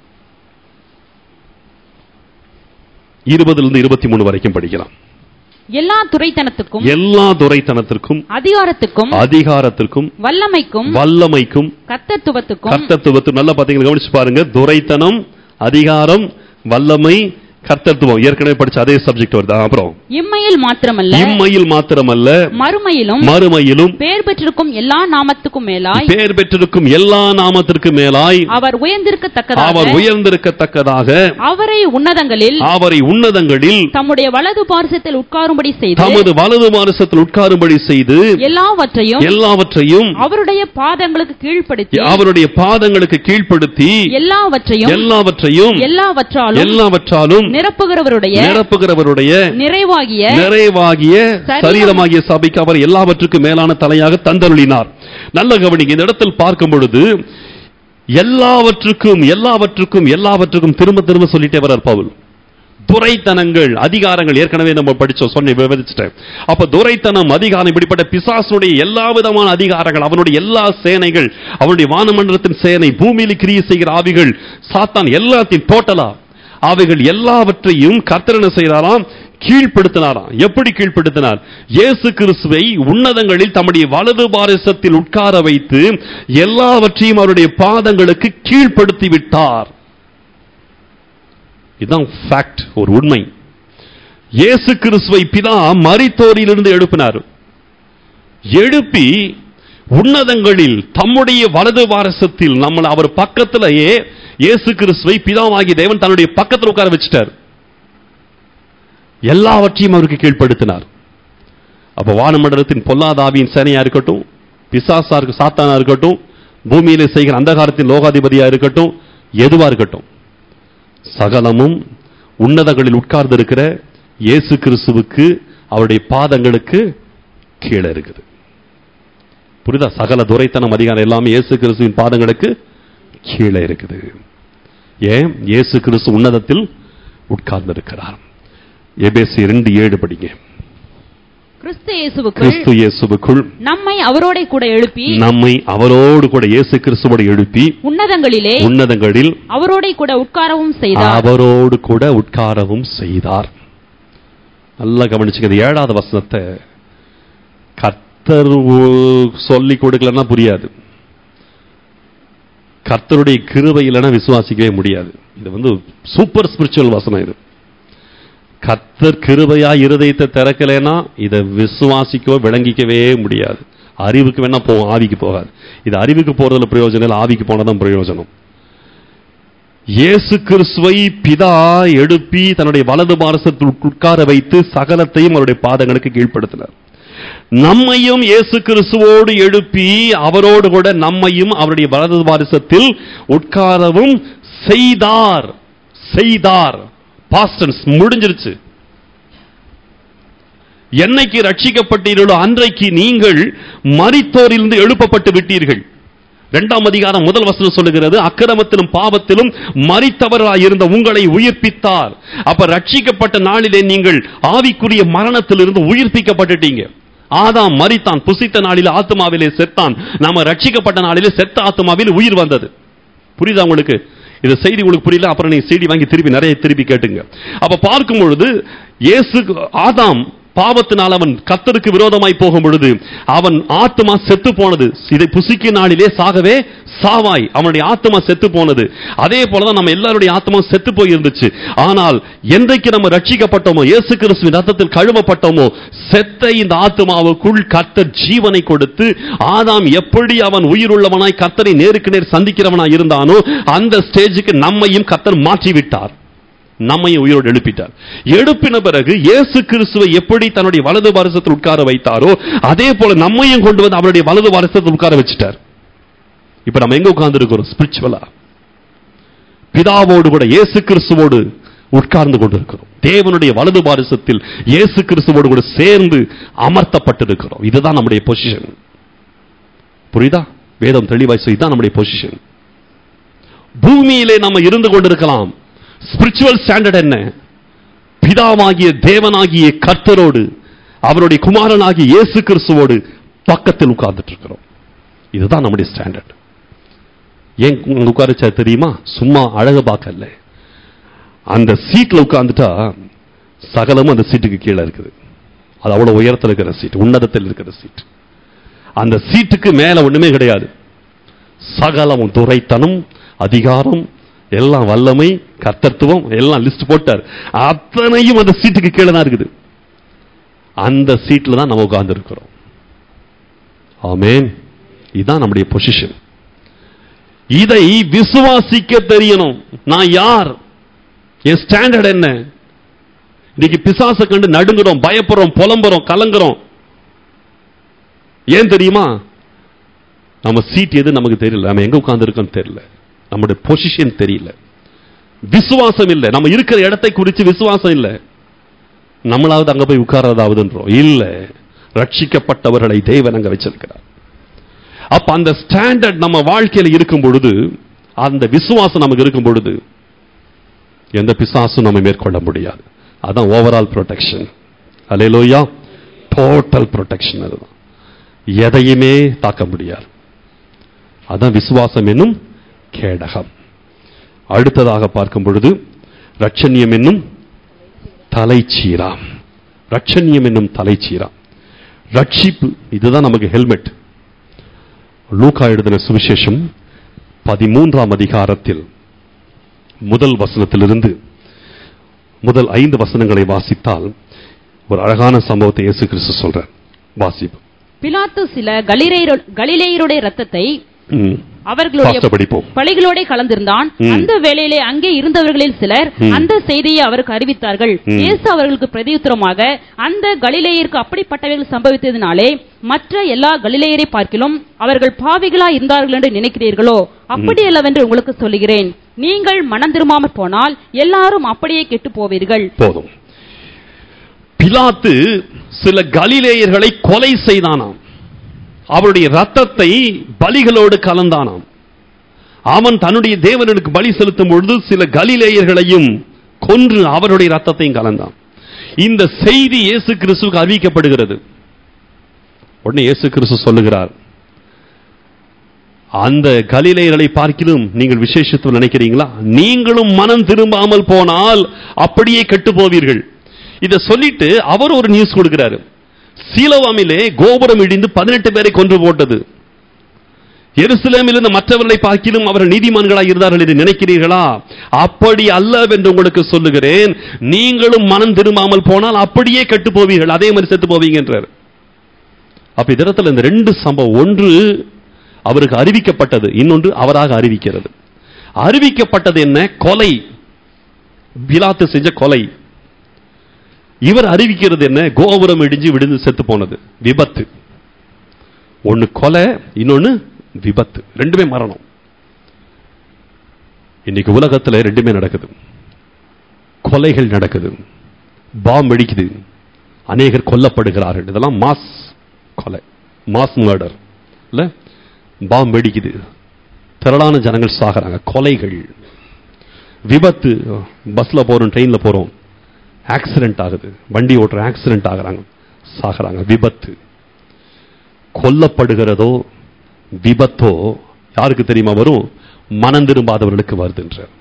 இருபதுல இருந்து இருபத்தி மூணு வரைக்கும் படிக்கலாம் எல்லா துரைத்தனத்துக்கும் எல்லா துரைத்தனத்திற்கும் அதிகாரத்துக்கும் அதிகாரத்திற்கும் வல்லமைக்கும் வல்லமைக்கும் கர்த்தத்துவத்துக்கும் கர்த்தத்துவத்தும் நல்லா பாத்தீங்கன்னா கவனிச்சு பாருங்க துரைத்தனம் அதிகாரம் வல்லமை கர்த்தத்துவம் ஏற்கனவே படிச்ச அதே சப்ஜெக்ட் வருது அப்புறம் இம்மையில் மாத்திரமல்ல இம்மையில் மாத்திரமல்ல மறுமையிலும் மறுமையிலும் பேர் பெற்றிருக்கும் எல்லா நாமத்துக்கும் மேலாய் பேர் பெற்றிருக்கும் எல்லா நாமத்திற்கு மேலாய் அவர் அவர் உயர்ந்திருக்கத்தக்கதாக உயர்ந்திருக்கத்தக்கதாக அவரை உன்னதங்களில் அவரை உன்னதங்களில் தம்முடைய வலது பார்சத்தில் உட்காரும்படி செய்து தமது வலது மாரசத்தில் உட்காரும்படி செய்து எல்லாவற்றையும் எல்லாவற்றையும் அவருடைய பாதங்களுக்கு கீழ்ப்படுத்தி அவருடைய பாதங்களுக்கு கீழ்ப்படுத்தி எல்லாவற்றையும் எல்லாவற்றையும் எல்லாவற்றாலும் எல்லாவற்றாலும் நிரப்புகிறவருடைய நிரப்புகிறவருடைய நிறைவாகிய நிறைவாகிய சரீரம். சரீரமாகிய சபைக்கு அவர் எல்லாவற்றுக்கும் மேலான தலையாக தந்தருளினார் நல்ல கவனிங்க இந்த இடத்தில் பார்க்கும் பொழுது எல்லாவற்றுக்கும் எல்லாவற்றுக்கும் எல்லாவற்றுக்கும் திரும்ப திரும்ப சொல்லிட்டே வர்றார் பவுல் துரைத்தனங்கள் அதிகாரங்கள் ஏற்கனவே நம்ம படிச்சோம் சொன்ன விவரிச்சிட்டேன் அப்ப துரைத்தனம் அதிகாரம் இப்படிப்பட்ட பிசாசுடைய எல்லா விதமான அதிகாரங்கள் அவனுடைய எல்லா சேனைகள் அவனுடைய வானமண்டலத்தின் சேனை பூமியில் கிரியை செய்கிற ஆவிகள் சாத்தான் எல்லாத்தையும் டோட்டலா அவைகள் எல்லாவற்றையும் கர்த்தரன செய்தாராம் கீழ்ப்படுத்தினாராம் எப்படி கீழ்ப்படுத்தினார் இயேசு கிறிஸ்துவை உன்னதங்களில் தம்முடைய வலது பாரசத்தில் உட்கார வைத்து எல்லாவற்றையும் அவருடைய பாதங்களுக்கு கீழ்ப்படுத்தி விட்டார் இதுதான் ஃபேக்ட் ஒரு உண்மை இயேசு கிறிஸ்துவை பிதா மரித்தோரிலிருந்து எழுப்பினார் எழுப்பி உன்னதங்களில் தம்முடைய வலது வாரசத்தில் நம்மள அவர் பக்கத்திலேயே இயேசு கிறிஸ்துவை பிதாவாகிய தேவன் தன்னுடைய பக்கத்தில் உட்கார வச்சிட்டார் எல்லாவற்றையும் அவருக்கு கீழ்ப்படுத்தினார் அப்ப வானமண்டலத்தின் பொல்லாதாவியின் சேனையா இருக்கட்டும் பிசாசா இருக்கு சாத்தானா இருக்கட்டும் பூமியிலே செய்கிற அந்தகாரத்தின் லோகாதிபதியா இருக்கட்டும் எதுவா இருக்கட்டும் சகலமும் உன்னதங்களில் உட்கார்ந்திருக்கிற இயேசு கிறிஸ்துவுக்கு அவருடைய பாதங்களுக்கு கீழே இருக்குது புரியுதா சகல துரைத்தனம் அதிகாரம் எல்லாமே இயேசு கிறிஸ்துவின் பாதங்களுக்கு கீழே இருக்குது ஏன் இயேசு கிறிஸ்து உன்னதத்தில் உட்கார்ந்திருக்கிறார் எபேசி ரெண்டு ஏழு படிங்க கிறிஸ்து இயேசுவுக்குள் கிறிஸ்து இயேசுவுக்குள் நம்மை அவரோட கூட எழுப்பி நம்மை அவரோடு கூட இயேசு கிறிஸ்துவோடு எழுப்பி உன்னதங்களிலே உன்னதங்களில் அவரோட கூட உட்காரவும் செய்தார் அவரோடு கூட உட்காரவும் செய்தார் நல்லா கவனிச்சுங்க இந்த ஏழாவது வசனத்தை கர்த்தர் சொல்லி கொடுக்கலன்னா புரியாது கர்த்தருடைய கிருபை இல்லைன்னா விசுவாசிக்கவே முடியாது இது வந்து சூப்பர் ஸ்பிரிச்சுவல் வசனம் இது கர்த்தர் கிருபையா இருதயத்தை திறக்கலைன்னா இதை விசுவாசிக்கவோ விளங்கிக்கவே முடியாது அறிவுக்கு வேணா போகும் ஆவிக்கு போகாது இது அறிவுக்கு போறதுல பிரயோஜனம் இல்லை ஆவிக்கு போனதான் பிரயோஜனம் இயேசு கிறிஸ்துவை பிதா எழுப்பி தன்னுடைய வலது பாரசத்தில் உட்கார வைத்து சகலத்தையும் அவருடைய பாதங்களுக்கு கீழ்ப்படுத்தினார் நம்மையும் இயேசு கிறிஸ்துவோடு எழுப்பி அவரோடு கூட நம்மையும் அவருடைய வலது பாரசத்தில் உட்காரவும் செய்தார் செய்தார் பாஸ்டன்ஸ் முடிஞ்சிருச்சு என்னைக்கு ரட்சிக்கப்பட்டீர்களோ அன்றைக்கு நீங்கள் மரித்தோரிலிருந்து எழுப்பப்பட்டு விட்டீர்கள் இரண்டாம் அதிகாரம் முதல் வசனம் சொல்லுகிறது அக்கிரமத்திலும் பாவத்திலும் மரித்தவராய் இருந்த உங்களை உயிர்ப்பித்தார் அப்ப ரட்சிக்கப்பட்ட நாளிலே நீங்கள் ஆவிக்குரிய மரணத்திலிருந்து உயிர்ப்பிக்கப்பட்டுட்டீங்க ஆதாம் மரித்தான் புசித்த நாளிலே ஆத்மாவிலே செத்தான் நாம ரட்சிக்கப்பட்ட நாளிலே செத்த ஆத்மாவில் உயிர் வந்தது புரியுதா உங்களுக்கு இந்த செய்தி உங்களுக்கு புரியல அப்புறம் நீங்க செய்தி வாங்கி திருப்பி நிறைய திருப்பி கேட்டுங்க அப்ப பார்க்கும் பொழுது இயேசு ஆதாம் பாவத்தினால் அவன் கத்தருக்கு விரோதமாய் போகும் பொழுது அவன் ஆத்மா செத்து போனது இதை புசிக்க நாளிலே சாகவே சாவாய் அவனுடைய ஆத்மா செத்து போனது அதே போலதான் நம்ம எல்லாருடைய ஆத்மா செத்து போய் இருந்துச்சு ஆனால் என்றைக்கு நம்ம ரட்சிக்கப்பட்டோமோ இயேசு கிறிஸ்துவின் ரத்தத்தில் கழுவப்பட்டோமோ செத்த இந்த ஆத்மாவுக்குள் கர்த்தர் ஜீவனை கொடுத்து ஆதாம் எப்படி அவன் உயிருள்ளவனாய் கர்த்தரை நேருக்கு நேர் சந்திக்கிறவனாய் இருந்தானோ அந்த ஸ்டேஜுக்கு நம்மையும் கர்த்தர் மாற்றி விட்டார் நம்மையும் உயிரோடு எழுப்பிட்டார் எழுப்பின பிறகு இயேசு கிறிஸ்துவை எப்படி தன்னுடைய வலது பாரசத்தில் உட்கார வைத்தாரோ அதே போல நம்மையும் கொண்டு வந்து அவருடைய வலது பாரசத்தில் உட்கார வச்சுட்டார் இப்ப நம்ம எங்க உட்கார்ந்து இருக்கிறோம் ஸ்பிரிச்சுவலா பிதாவோடு கூட இயேசு கிறிஸ்துவோடு உட்கார்ந்து கொண்டிருக்கிறோம் தேவனுடைய வலது பாரிசத்தில் இயேசு கிறிஸ்துவோடு கூட சேர்ந்து அமர்த்தப்பட்டிருக்கிறோம் இதுதான் நம்முடைய பொசிஷன் புரியுதா வேதம் தெளிவாய் சொல்லி தான் நம்முடைய பொசிஷன் பூமியிலே நம்ம இருந்து கொண்டிருக்கலாம் ஸ்பிரிச்சுவல் ஸ்டாண்டர்ட் என்ன பிதாவாகிய தேவனாகிய கர்த்தரோடு அவருடைய குமாரனாகிய இயேசு கிறிஸ்துவோடு பக்கத்தில் உட்கார்ந்துட்டு இருக்கிறோம் இதுதான் நம்முடைய ஸ்டாண்டர்ட் ஏன் உங்க உட்காரச்சா தெரியுமா சும்மா அழகு பார்க்கல அந்த சீட்ல உட்கார்ந்துட்டா சகலமும் அந்த சீட்டுக்கு கீழே இருக்குது அது அவ்வளவு உயரத்தில் இருக்கிற சீட் உன்னதத்தில் இருக்கிற சீட் அந்த சீட்டுக்கு மேல ஒண்ணுமே கிடையாது சகலமும் துரைத்தனம் அதிகாரம் எல்லாம் வல்லமை கர்த்தத்துவம் எல்லாம் லிஸ்ட் போட்டார் அத்தனையும் அந்த சீட்டுக்கு கீழே தான் இருக்குது அந்த சீட்ல தான் நம்ம உட்கார்ந்து இருக்கிறோம் ஆமேன் இதுதான் நம்முடைய பொசிஷன் இதை விசுவாசிக்க தெரியணும் நான் யார் என் ஸ்டாண்டர்ட் என்ன இன்னைக்கு பிசாசை கண்டு நடுங்குறோம் பயப்படுறோம் புலம்புறோம் கலங்குறோம் ஏன் தெரியுமா நம்ம சீட் எது நமக்கு தெரியல நம்ம எங்க உட்கார்ந்து இருக்கோம் தெரியல நம்முடைய பொசிஷன் தெரியல விசுவாசம் இல்லை நம்ம இருக்கிற இடத்தை குறித்து விசுவாசம் இல்லை நம்மளாவது அங்க போய் உட்கார்றதாவதுன்றோம் இல்ல ரட்சிக்கப்பட்டவர்களை தேவன் அங்க வச்சிருக்கிறார் அப்ப அந்த ஸ்டாண்டர்ட் நம்ம வாழ்க்கையில இருக்கும் பொழுது அந்த விசுவாசம் நமக்கு இருக்கும் பொழுது எந்த பிசாசும் நம்ம மேற்கொள்ள முடியாது அதான் ஓவரால் ப்ரொடெக்ஷன் அலையிலோயா டோட்டல் ப்ரொடெக்ஷன் அதுதான் எதையுமே தாக்க முடியாது அதான் விசுவாசம் என்னும் கேடகம் அடுத்ததாக பார்க்கும் பொழுது ரட்சண்யம் என்னும் தலைச்சீராம் ரட்சண்யம் என்னும் தலைச்சீராம் ரட்சிப்பு இதுதான் நமக்கு ஹெல்மெட் லூக்கா எழுதின சுவிசேஷம் பதிமூன்றாம் அதிகாரத்தில் முதல் வசனத்திலிருந்து முதல் ஐந்து வசனங்களை வாசித்தால் ஒரு அழகான சம்பவத்தை இயேசு கிறிஸ்து சொல்றார் வாசிப்பு பிலாத்து சில கலிலேயரு- கலிலேயருடைய ரத்தத்தை ம். அவர்களுடைய Fast ஆ படிப்போம் பழிகளோட கலந்திருந்தான் ம். அந்த வேளையிலே அங்கே இருந்தவர்களில் சிலர் ம். அந்த செய்தியை அவருக்கு அறிவித்தார்கள் ம். இயேசு அவர்களுக்கு பிரதியுத்தரமாக அந்த கலிலேயருக்கு அப்படிப்பட்டவைகள் சம்பவித்ததினாலே மற்ற எல்லா கலிலேயரை பார்க்கிலும் அவர்கள் பாவிகளா இருந்தார்கள் என்று நினைக்கிறீர்களோ அப்படி அல்லவென்று உங்களுக்கு சொல்லுகிறேன் நீங்கள் மனம் திரும்பாமற் போனால் எல்லாரும் அப்படியே கெட்டு போவீர்கள் போதும் பிலாத்து சில கலிலேயர்களை கொலை செய்தானாம் அவருடைய ரத்தத்தை பலிகளோடு கலந்தானாம் அவன் தன்னுடைய தேவனுக்கு பலி செலுத்தும் பொழுது சில கலிலேயர்களையும் கொன்று அவருடைய ரத்தத்தையும் கலந்தான் இந்த செய்தி இயேசு கிறிஸ்துவுக்கு அறிவிக்கப்படுகிறது உடனே இயேசு கிறிஸ்து சொல்லுகிறார் அந்த கலிலேயர்களை பார்க்கிலும் நீங்கள் விசேஷத்துவம் நினைக்கிறீங்களா நீங்களும் மனம் திரும்பாமல் போனால் அப்படியே கெட்டு போவீர்கள் இத சொல்லிட்டு அவர் ஒரு நியூஸ் கொடுக்கிறாரு சீலவாமிலே கோபுரம் இடிந்து பதினெட்டு பேரை கொன்று போட்டது எருசலேமில் இருந்த மற்றவர்களை பார்க்கிலும் அவர்கள் நீதிமான்களாக இருந்தார்கள் என்று நினைக்கிறீர்களா அப்படி அல்லவென்று உங்களுக்கு சொல்லுகிறேன் நீங்களும் மனம் திரும்பாமல் போனால் அப்படியே கெட்டு போவீர்கள் அதே மாதிரி செத்து போவீங்க என்றார் அப்ப இதரத்தில் இந்த ரெண்டு சம்பவம் ஒன்று அவருக்கு அறிவிக்கப்பட்டது இன்னொன்று அவராக அறிவிக்கிறது அறிவிக்கப்பட்டது என்ன கொலை பிலாத்து செஞ்ச கொலை இவர் அறிவிக்கிறது என்ன கோபுரம் இடிஞ்சு விழுந்து செத்து போனது விபத்து ஒன்னு கொலை இன்னொன்னு விபத்து ரெண்டுமே மரணம் இன்னைக்கு உலகத்துல ரெண்டுமே நடக்குது கொலைகள் நடக்குது பாம் வெடிக்குது அநேகர் கொல்லப்படுகிறார்கள் இதெல்லாம் மாஸ் கொலை மாஸ் மர்டர் இல்ல பாம் வெடிக்குது திரளான ஜனங்கள் சாகுறாங்க கொலைகள் விபத்து பஸ்ல போறோம் ட்ரெயின்ல போறோம் ஆக்சிடென்ட் ஆகுது வண்டி ஓட்டுற ஆக்சிடென்ட் ஆகுறாங்க சாகுறாங்க விபத்து கொல்லப்படுகிறதோ விபத்தோ யாருக்கு தெரியுமா வரும் மனம் திரும்பாதவர்களுக்கு வருதுன்றார்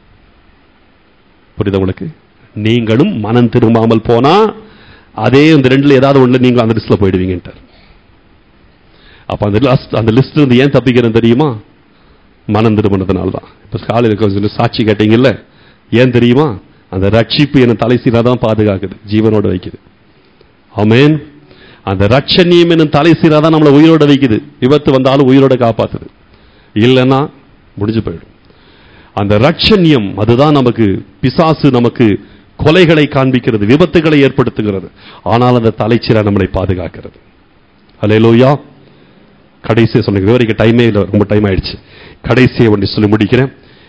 புரியுதா உங்களுக்கு நீங்களும் மனம் திரும்பாமல் போனா அதே இந்த ரெண்டுல ஏதாவது ஒண்ணுல நீங்க அந்த லிஸ்ட்ல போயிடுவீங்கன்றார் அப்ப அந்த லிஸ்ட் அந்த லிஸ்ட் இருந்து ஏன் தப்பிக்கிறேன் தெரியுமா மனம் திரும்பினதுனால தான் இப்ப காலையில் கொஞ்சம் சாட்சி கேட்டீங்கல்ல ஏன் தெரியுமா அந்த ரட்சிப்பு என்ன தலை தான் பாதுகாக்குது ஜீவனோட வைக்குது ஆமென் அந்த ரட்சணியம் என்னும் தலை தான் நம்மளை உயிரோட வைக்குது விபத்து வந்தாலும் உயிரோட காப்பாத்துது இல்லைன்னா முடிஞ்சு போயிடும் அந்த ரட்சண்யம் அதுதான் நமக்கு பிசாசு நமக்கு கொலைகளை காண்பிக்கிறது விபத்துகளை ஏற்படுத்துகிறது ஆனால் அந்த தலைச்சீரா நம்மளை பாதுகாக்கிறது அலையலோயா கடைசியை சொல்லுங்க விவரிக்க டைமே இல்லை ரொம்ப டைம் ஆயிடுச்சு கடைசியை ஒன்று சொல்லி முடிக்கிறேன்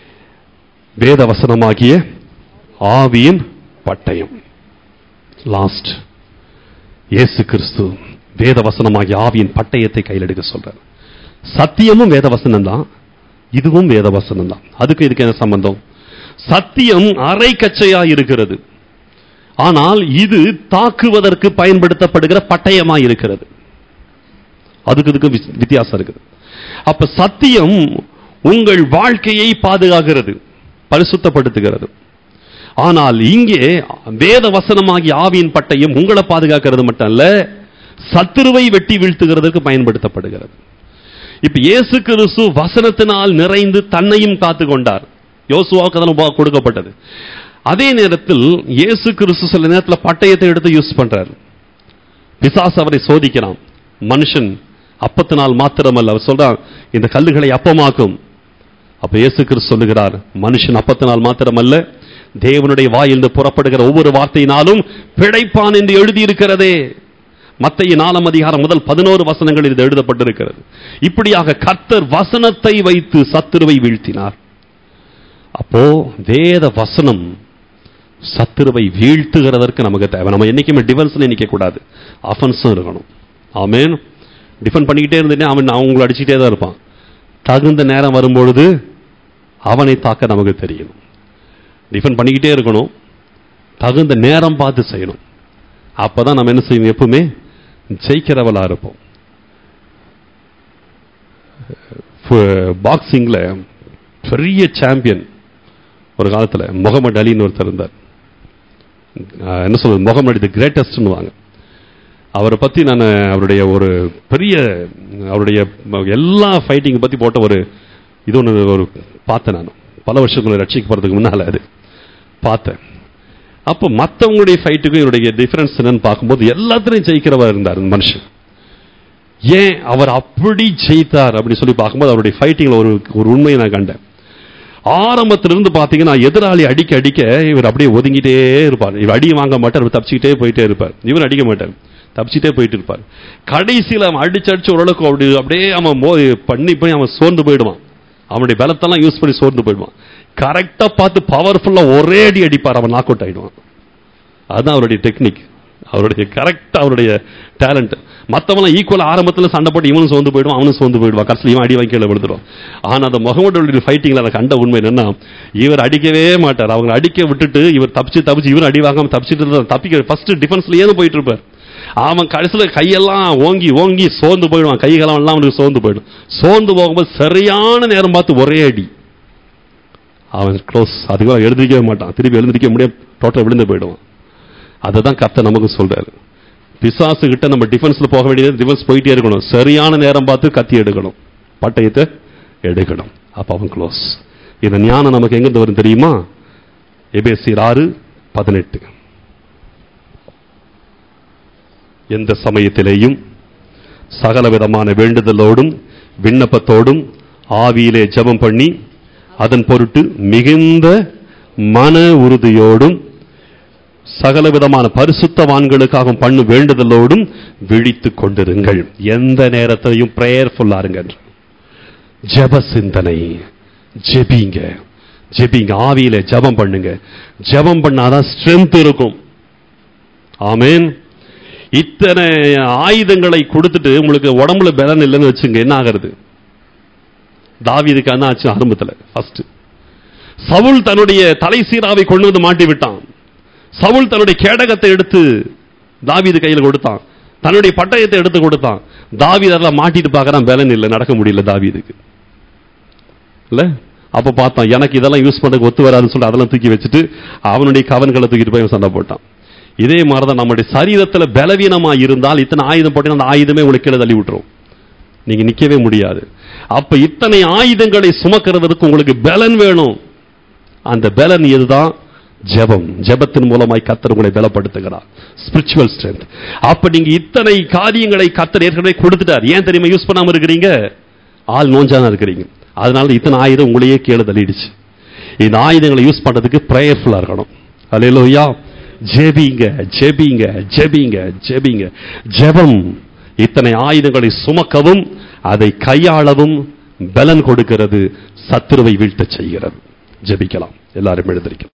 வேத வசனமாகிய ஆவியின் பட்டயம் லாஸ்ட் இயேசு கிறிஸ்து வேத வசனமாகிய ஆவியின் பட்டயத்தை கையில் எடுக்க சொல்றார் சத்தியமும் வேத வசனம் தான் இதுவும் வேத வசனம் தான் அதுக்கு இதுக்கு என்ன சம்பந்தம் சத்தியம் அரை கச்சையா இருக்கிறது ஆனால் இது தாக்குவதற்கு பயன்படுத்தப்படுகிற பட்டயமா இருக்கிறது அதுக்கு இதுக்கு வி- வித்தியாசம் இருக்குது அப்ப சத்தியம் உங்கள் வாழ்க்கையை பாதுகாக்கிறது பரிசுத்தப்படுத்துகிறது ஆனால் இங்கே வேத வசனமாகிய ஆவியின் பட்டயம் உங்களை பாதுகாக்கிறது மட்டும் அல்ல சத்துருவை வெட்டி வீழ்த்துகிறதற்கு பயன்படுத்தப்படுகிறது இப்ப இயேசு கிறிஸ்து வசனத்தினால் நிறைந்து தன்னையும் காத்து கொண்டார் யோசுவாவுக்கு அதெல்லாம் உபா- கொடுக்கப்பட்டது அதே நேரத்தில் இயேசு கிறிஸ்து சில நேரத்தில் பட்டயத்தை எடுத்து யூஸ் பண்றார் பிசாசு அவரை சோதிக்கிறான் மனுஷன் அப்பத்தினால் மாத்திரமல்ல அவர் சொல்றான் இந்த கல்லுகளை அப்பமாக்கும் அப்ப இயேசு கிறிஸ்து சொல்லுகிறார் மனுஷன் அப்பத்தினால் மாத்திரமல்ல தேவனுடைய வாயிலிருந்து புறப்படுகிற ஒவ்வொரு வார்த்தையினாலும் பிழைப்பான் என்று எழுதியிருக்கிறதே மத்திய நாலாம் அதிகாரம் முதல் பதினோரு வசனங்கள் இது எழுதப்பட்டிருக்கிறது இப்படியாக கர்த்தர் வசனத்தை வைத்து சத்துருவை வீழ்த்தினார் அப்போ வேத வசனம் சத்துருவை வீழ்த்துகிறதற்கு நமக்கு தேவை நம்ம என்னைக்குமே டிஃபென்ஸ் நினைக்க கூடாது அஃபென்ஸும் இருக்கணும் ஆமென் டிஃபெண்ட் பண்ணிக்கிட்டே இருந்துட்டே அவன் அவங்களை அடிச்சுட்டே தான் இருப்பான் தகுந்த நேரம் வரும்பொழுது அவனை தாக்க நமக்கு தெரியணும் டிஃபெண்ட் பண்ணிக்கிட்டே இருக்கணும் தகுந்த நேரம் பார்த்து செய்யணும் அப்பதான் நம்ம என்ன செய்வோம் எப்பவுமே ஜெயிக்கிறவளா இருப்போம் பாக்ஸிங்ல பெரிய சாம்பியன் ஒரு காலத்துல முகமது அலின்னு ஒருத்தர் இருந்தார் அஹ் என்ன சொல்றது முகமது தி கிரேட்டஸ்ட்னு வாங்க அவரை பத்தி நான் அவருடைய ஒரு பெரிய அவருடைய எல்லா ஃபைட்டிங் பத்தி போட்ட ஒரு இது ஒன்று ஒரு பார்த்தேன் நான் பல வருஷங்களை ரட்சிக்கப்படுறதுக்கு முன்னால அது பார்த்தேன் அப்போ மற்றவங்களுடைய ஃபைட்டுக்கும் இவருடைய டிஃபரன்ஸ் என்னன்னு பார்க்கும்போது எல்லாத்துலையும் ஜெயிக்கிறவர் இருந்தார் இந்த மனுஷன் ஏன் அவர் அப்படி ஜெயித்தார் அப்படி சொல்லி பார்க்கும்போது அவருடைய ஃபைட்டிங்ல ஒரு ஒரு உண்மையை நான் கண்டேன் ஆரம்பத்திலிருந்து பார்த்தீங்கன்னா எதிராளி அடிக்க அடிக்க இவர் அப்படியே ஒதுங்கிட்டே இருப்பார் இவர் அடி வாங்க மாட்டார் இவர் தப்பிச்சுக்கிட்டே போயிட்டே இருப்பார் இவர் அடிக்க மாட்டார் தப்பிச்சுட்டே போயிட்டு இருப்பார் கடைசியில் அவன் அடிச்சு அடிச்சு ஓரளவுக்கு அப்படி அப்படியே அவன் மோ பண்ணி பண்ணி அவன் சோர்ந்து போயிடுவான் அவனுடைய பலத்தெல்லாம் யூஸ் பண்ணி சோர்ந்து போயிடுவான் கரெக்டாக பார்த்து பவர்ஃபுல்லாக ஒரே அடி அடிப்பார் அவன் நாக் அவுட் ஆயிடுவான் அதுதான் அவருடைய டெக்னிக் அவருடைய கரெக்ட் அவருடைய டேலண்ட் மற்றவங்களாம் ஈக்குவல் ஆரம்பத்தில் சண்டை போட்டு இவனும் சோர்ந்து போயிடுவான் அவனும் சோர்ந்து போயிடுவான் கடைசியில் இவன் அடி வாங்கி கீழே விழுந்துடும் ஆனால் அந்த முகமது ஃபைட்டிங்கில் அதை கண்ட உண்மை என்னன்னா இவர் அடிக்கவே மாட்டார் அவங்க அடிக்க விட்டுட்டு இவர் தப்பிச்சு தப்பிச்சு இவர் அடி வாங்காம தப்பிச்சுட்டு இருந்தா தப்பிக்க ஃபர்ஸ்ட் டிஃபென்ஸ்லயே தான் போயிட்டு இருப்பார் அவன் கடைசியில் கையெல்லாம் ஓங்கி ஓங்கி சோர்ந்து போயிடுவான் கைகளெல்லாம் எல்லாம் அவனுக்கு சோர்ந்து போயிடும் சோர்ந்து போகும்போது சரியான நேரம் பார்த்து ஒரே அடி அவன் க்ளோஸ் அதுக்கு எழுந்திருக்கவே மாட்டான் திருப்பி எழுந்திருக்க முடியாது டோட்டல் விழுந்து போயிடுவான் அதை தான் கர்த்தர் நமக்கு சொல்றாரு பிசாசு கிட்ட நம்ம டிஃபென்ஸ்ல போக வேண்டியது டிஃபென்ஸ் போயிட்டே இருக்கணும் சரியான நேரம் பார்த்து கத்தி எடுக்கணும் பட்டயத்தை எடுக்கணும் அப்ப அவன் க்ளோஸ் இந்த ஞானம் நமக்கு எங்கிருந்து வரும் தெரியுமா எபேசியர் ஆறு பதினெட்டு எந்த சமயத்திலேயும் சகல விதமான வேண்டுதலோடும் விண்ணப்பத்தோடும் ஆவியிலே ஜெபம் பண்ணி அதன் பொருட்டு மிகுந்த மன உறுதியோடும் சகல விதமான பரிசுத்தவான்களுக்காக பண்ணு வேண்டுதலோடும் விழித்துக் கொண்டிருங்கள் எந்த நேரத்திலையும் பிரேயர்ஃபுல்லா இருங்க ஜெப சிந்தனை ஜெபிங்க ஜெபிங்க ஆவியில ஜெபம் பண்ணுங்க ஜெபம் பண்ணாதான் ஸ்ட்ரென்த் இருக்கும் ஆமேன் இத்தனை ஆயுதங்களை கொடுத்துட்டு உங்களுக்கு உடம்புல பலன் இல்லைன்னு வச்சுங்க என்ன ஆகிறது தாவீதுக்கு அதான் ஆச்சு ஆரம்பத்தில் ஃபர்ஸ்ட் சவுல் தன்னுடைய தலை சீராவை கொண்டு வந்து மாட்டி விட்டான் சவுல் தன்னுடைய கேடகத்தை எடுத்து தாவீது கையில் கொடுத்தான் தன்னுடைய பட்டயத்தை எடுத்து கொடுத்தான் தாவீது அதெல்லாம் மாட்டிட்டு பார்க்கறான் பலன் இல்லை நடக்க முடியல தாவீதுக்கு இல்ல அப்ப பார்த்தான் எனக்கு இதெல்லாம் யூஸ் பண்ண ஒத்து வராதுன்னு சொல்லி அதெல்லாம் தூக்கி வச்சுட்டு அவனுடைய கவன்களை தூக்கிட்டு போய் அவன் சண்டை போட்டான் இதே மாதிரிதான் நம்முடைய சரீரத்துல பலவீனமா இருந்தால் இத்தனை ஆயுதம் போட்டீங்கன்னா அந்த ஆயுதமே உங்களுக்கு கீழே தள்ளி விட்டுரும் நீங்க நிக்கவே முடியாது அப்ப இத்தனை ஆயுதங்களை சுமக்கிறதுக்கு உங்களுக்கு பலன் வேணும் அந்த பலன் இதுதான் ஜெபம் ஜெபத்தின் மூலமாய் கத்தர் உங்களை பலப்படுத்துகிறார் ஸ்பிரிச்சுவல் ஸ்ட்ரென்த் அப்ப நீங்க இத்தனை காரியங்களை கத்தர் ஏற்கனவே கொடுத்துட்டார் ஏன் தெரியுமா யூஸ் பண்ணாம இருக்கிறீங்க ஆள் நோஞ்சான இருக்கிறீங்க அதனால இத்தனை ஆயுதம் உங்களையே கீழே தள்ளிடுச்சு இந்த ஆயுதங்களை யூஸ் பண்றதுக்கு ப்ரேயர்ஃபுல்லா இருக்கணும் அல்லையா ஜெபிங்க ஜெபிங்க ஜெபிங்க ஜெபிங்க ஜெபம் இத்தனை ஆயுதங்களை சுமக்கவும் அதை கையாளவும் பலன் கொடுக்கிறது சத்துருவை வீழ்த்தச் செய்கிறது ஜெபிக்கலாம் எல்லாரும் எழுந்திருக்கலாம்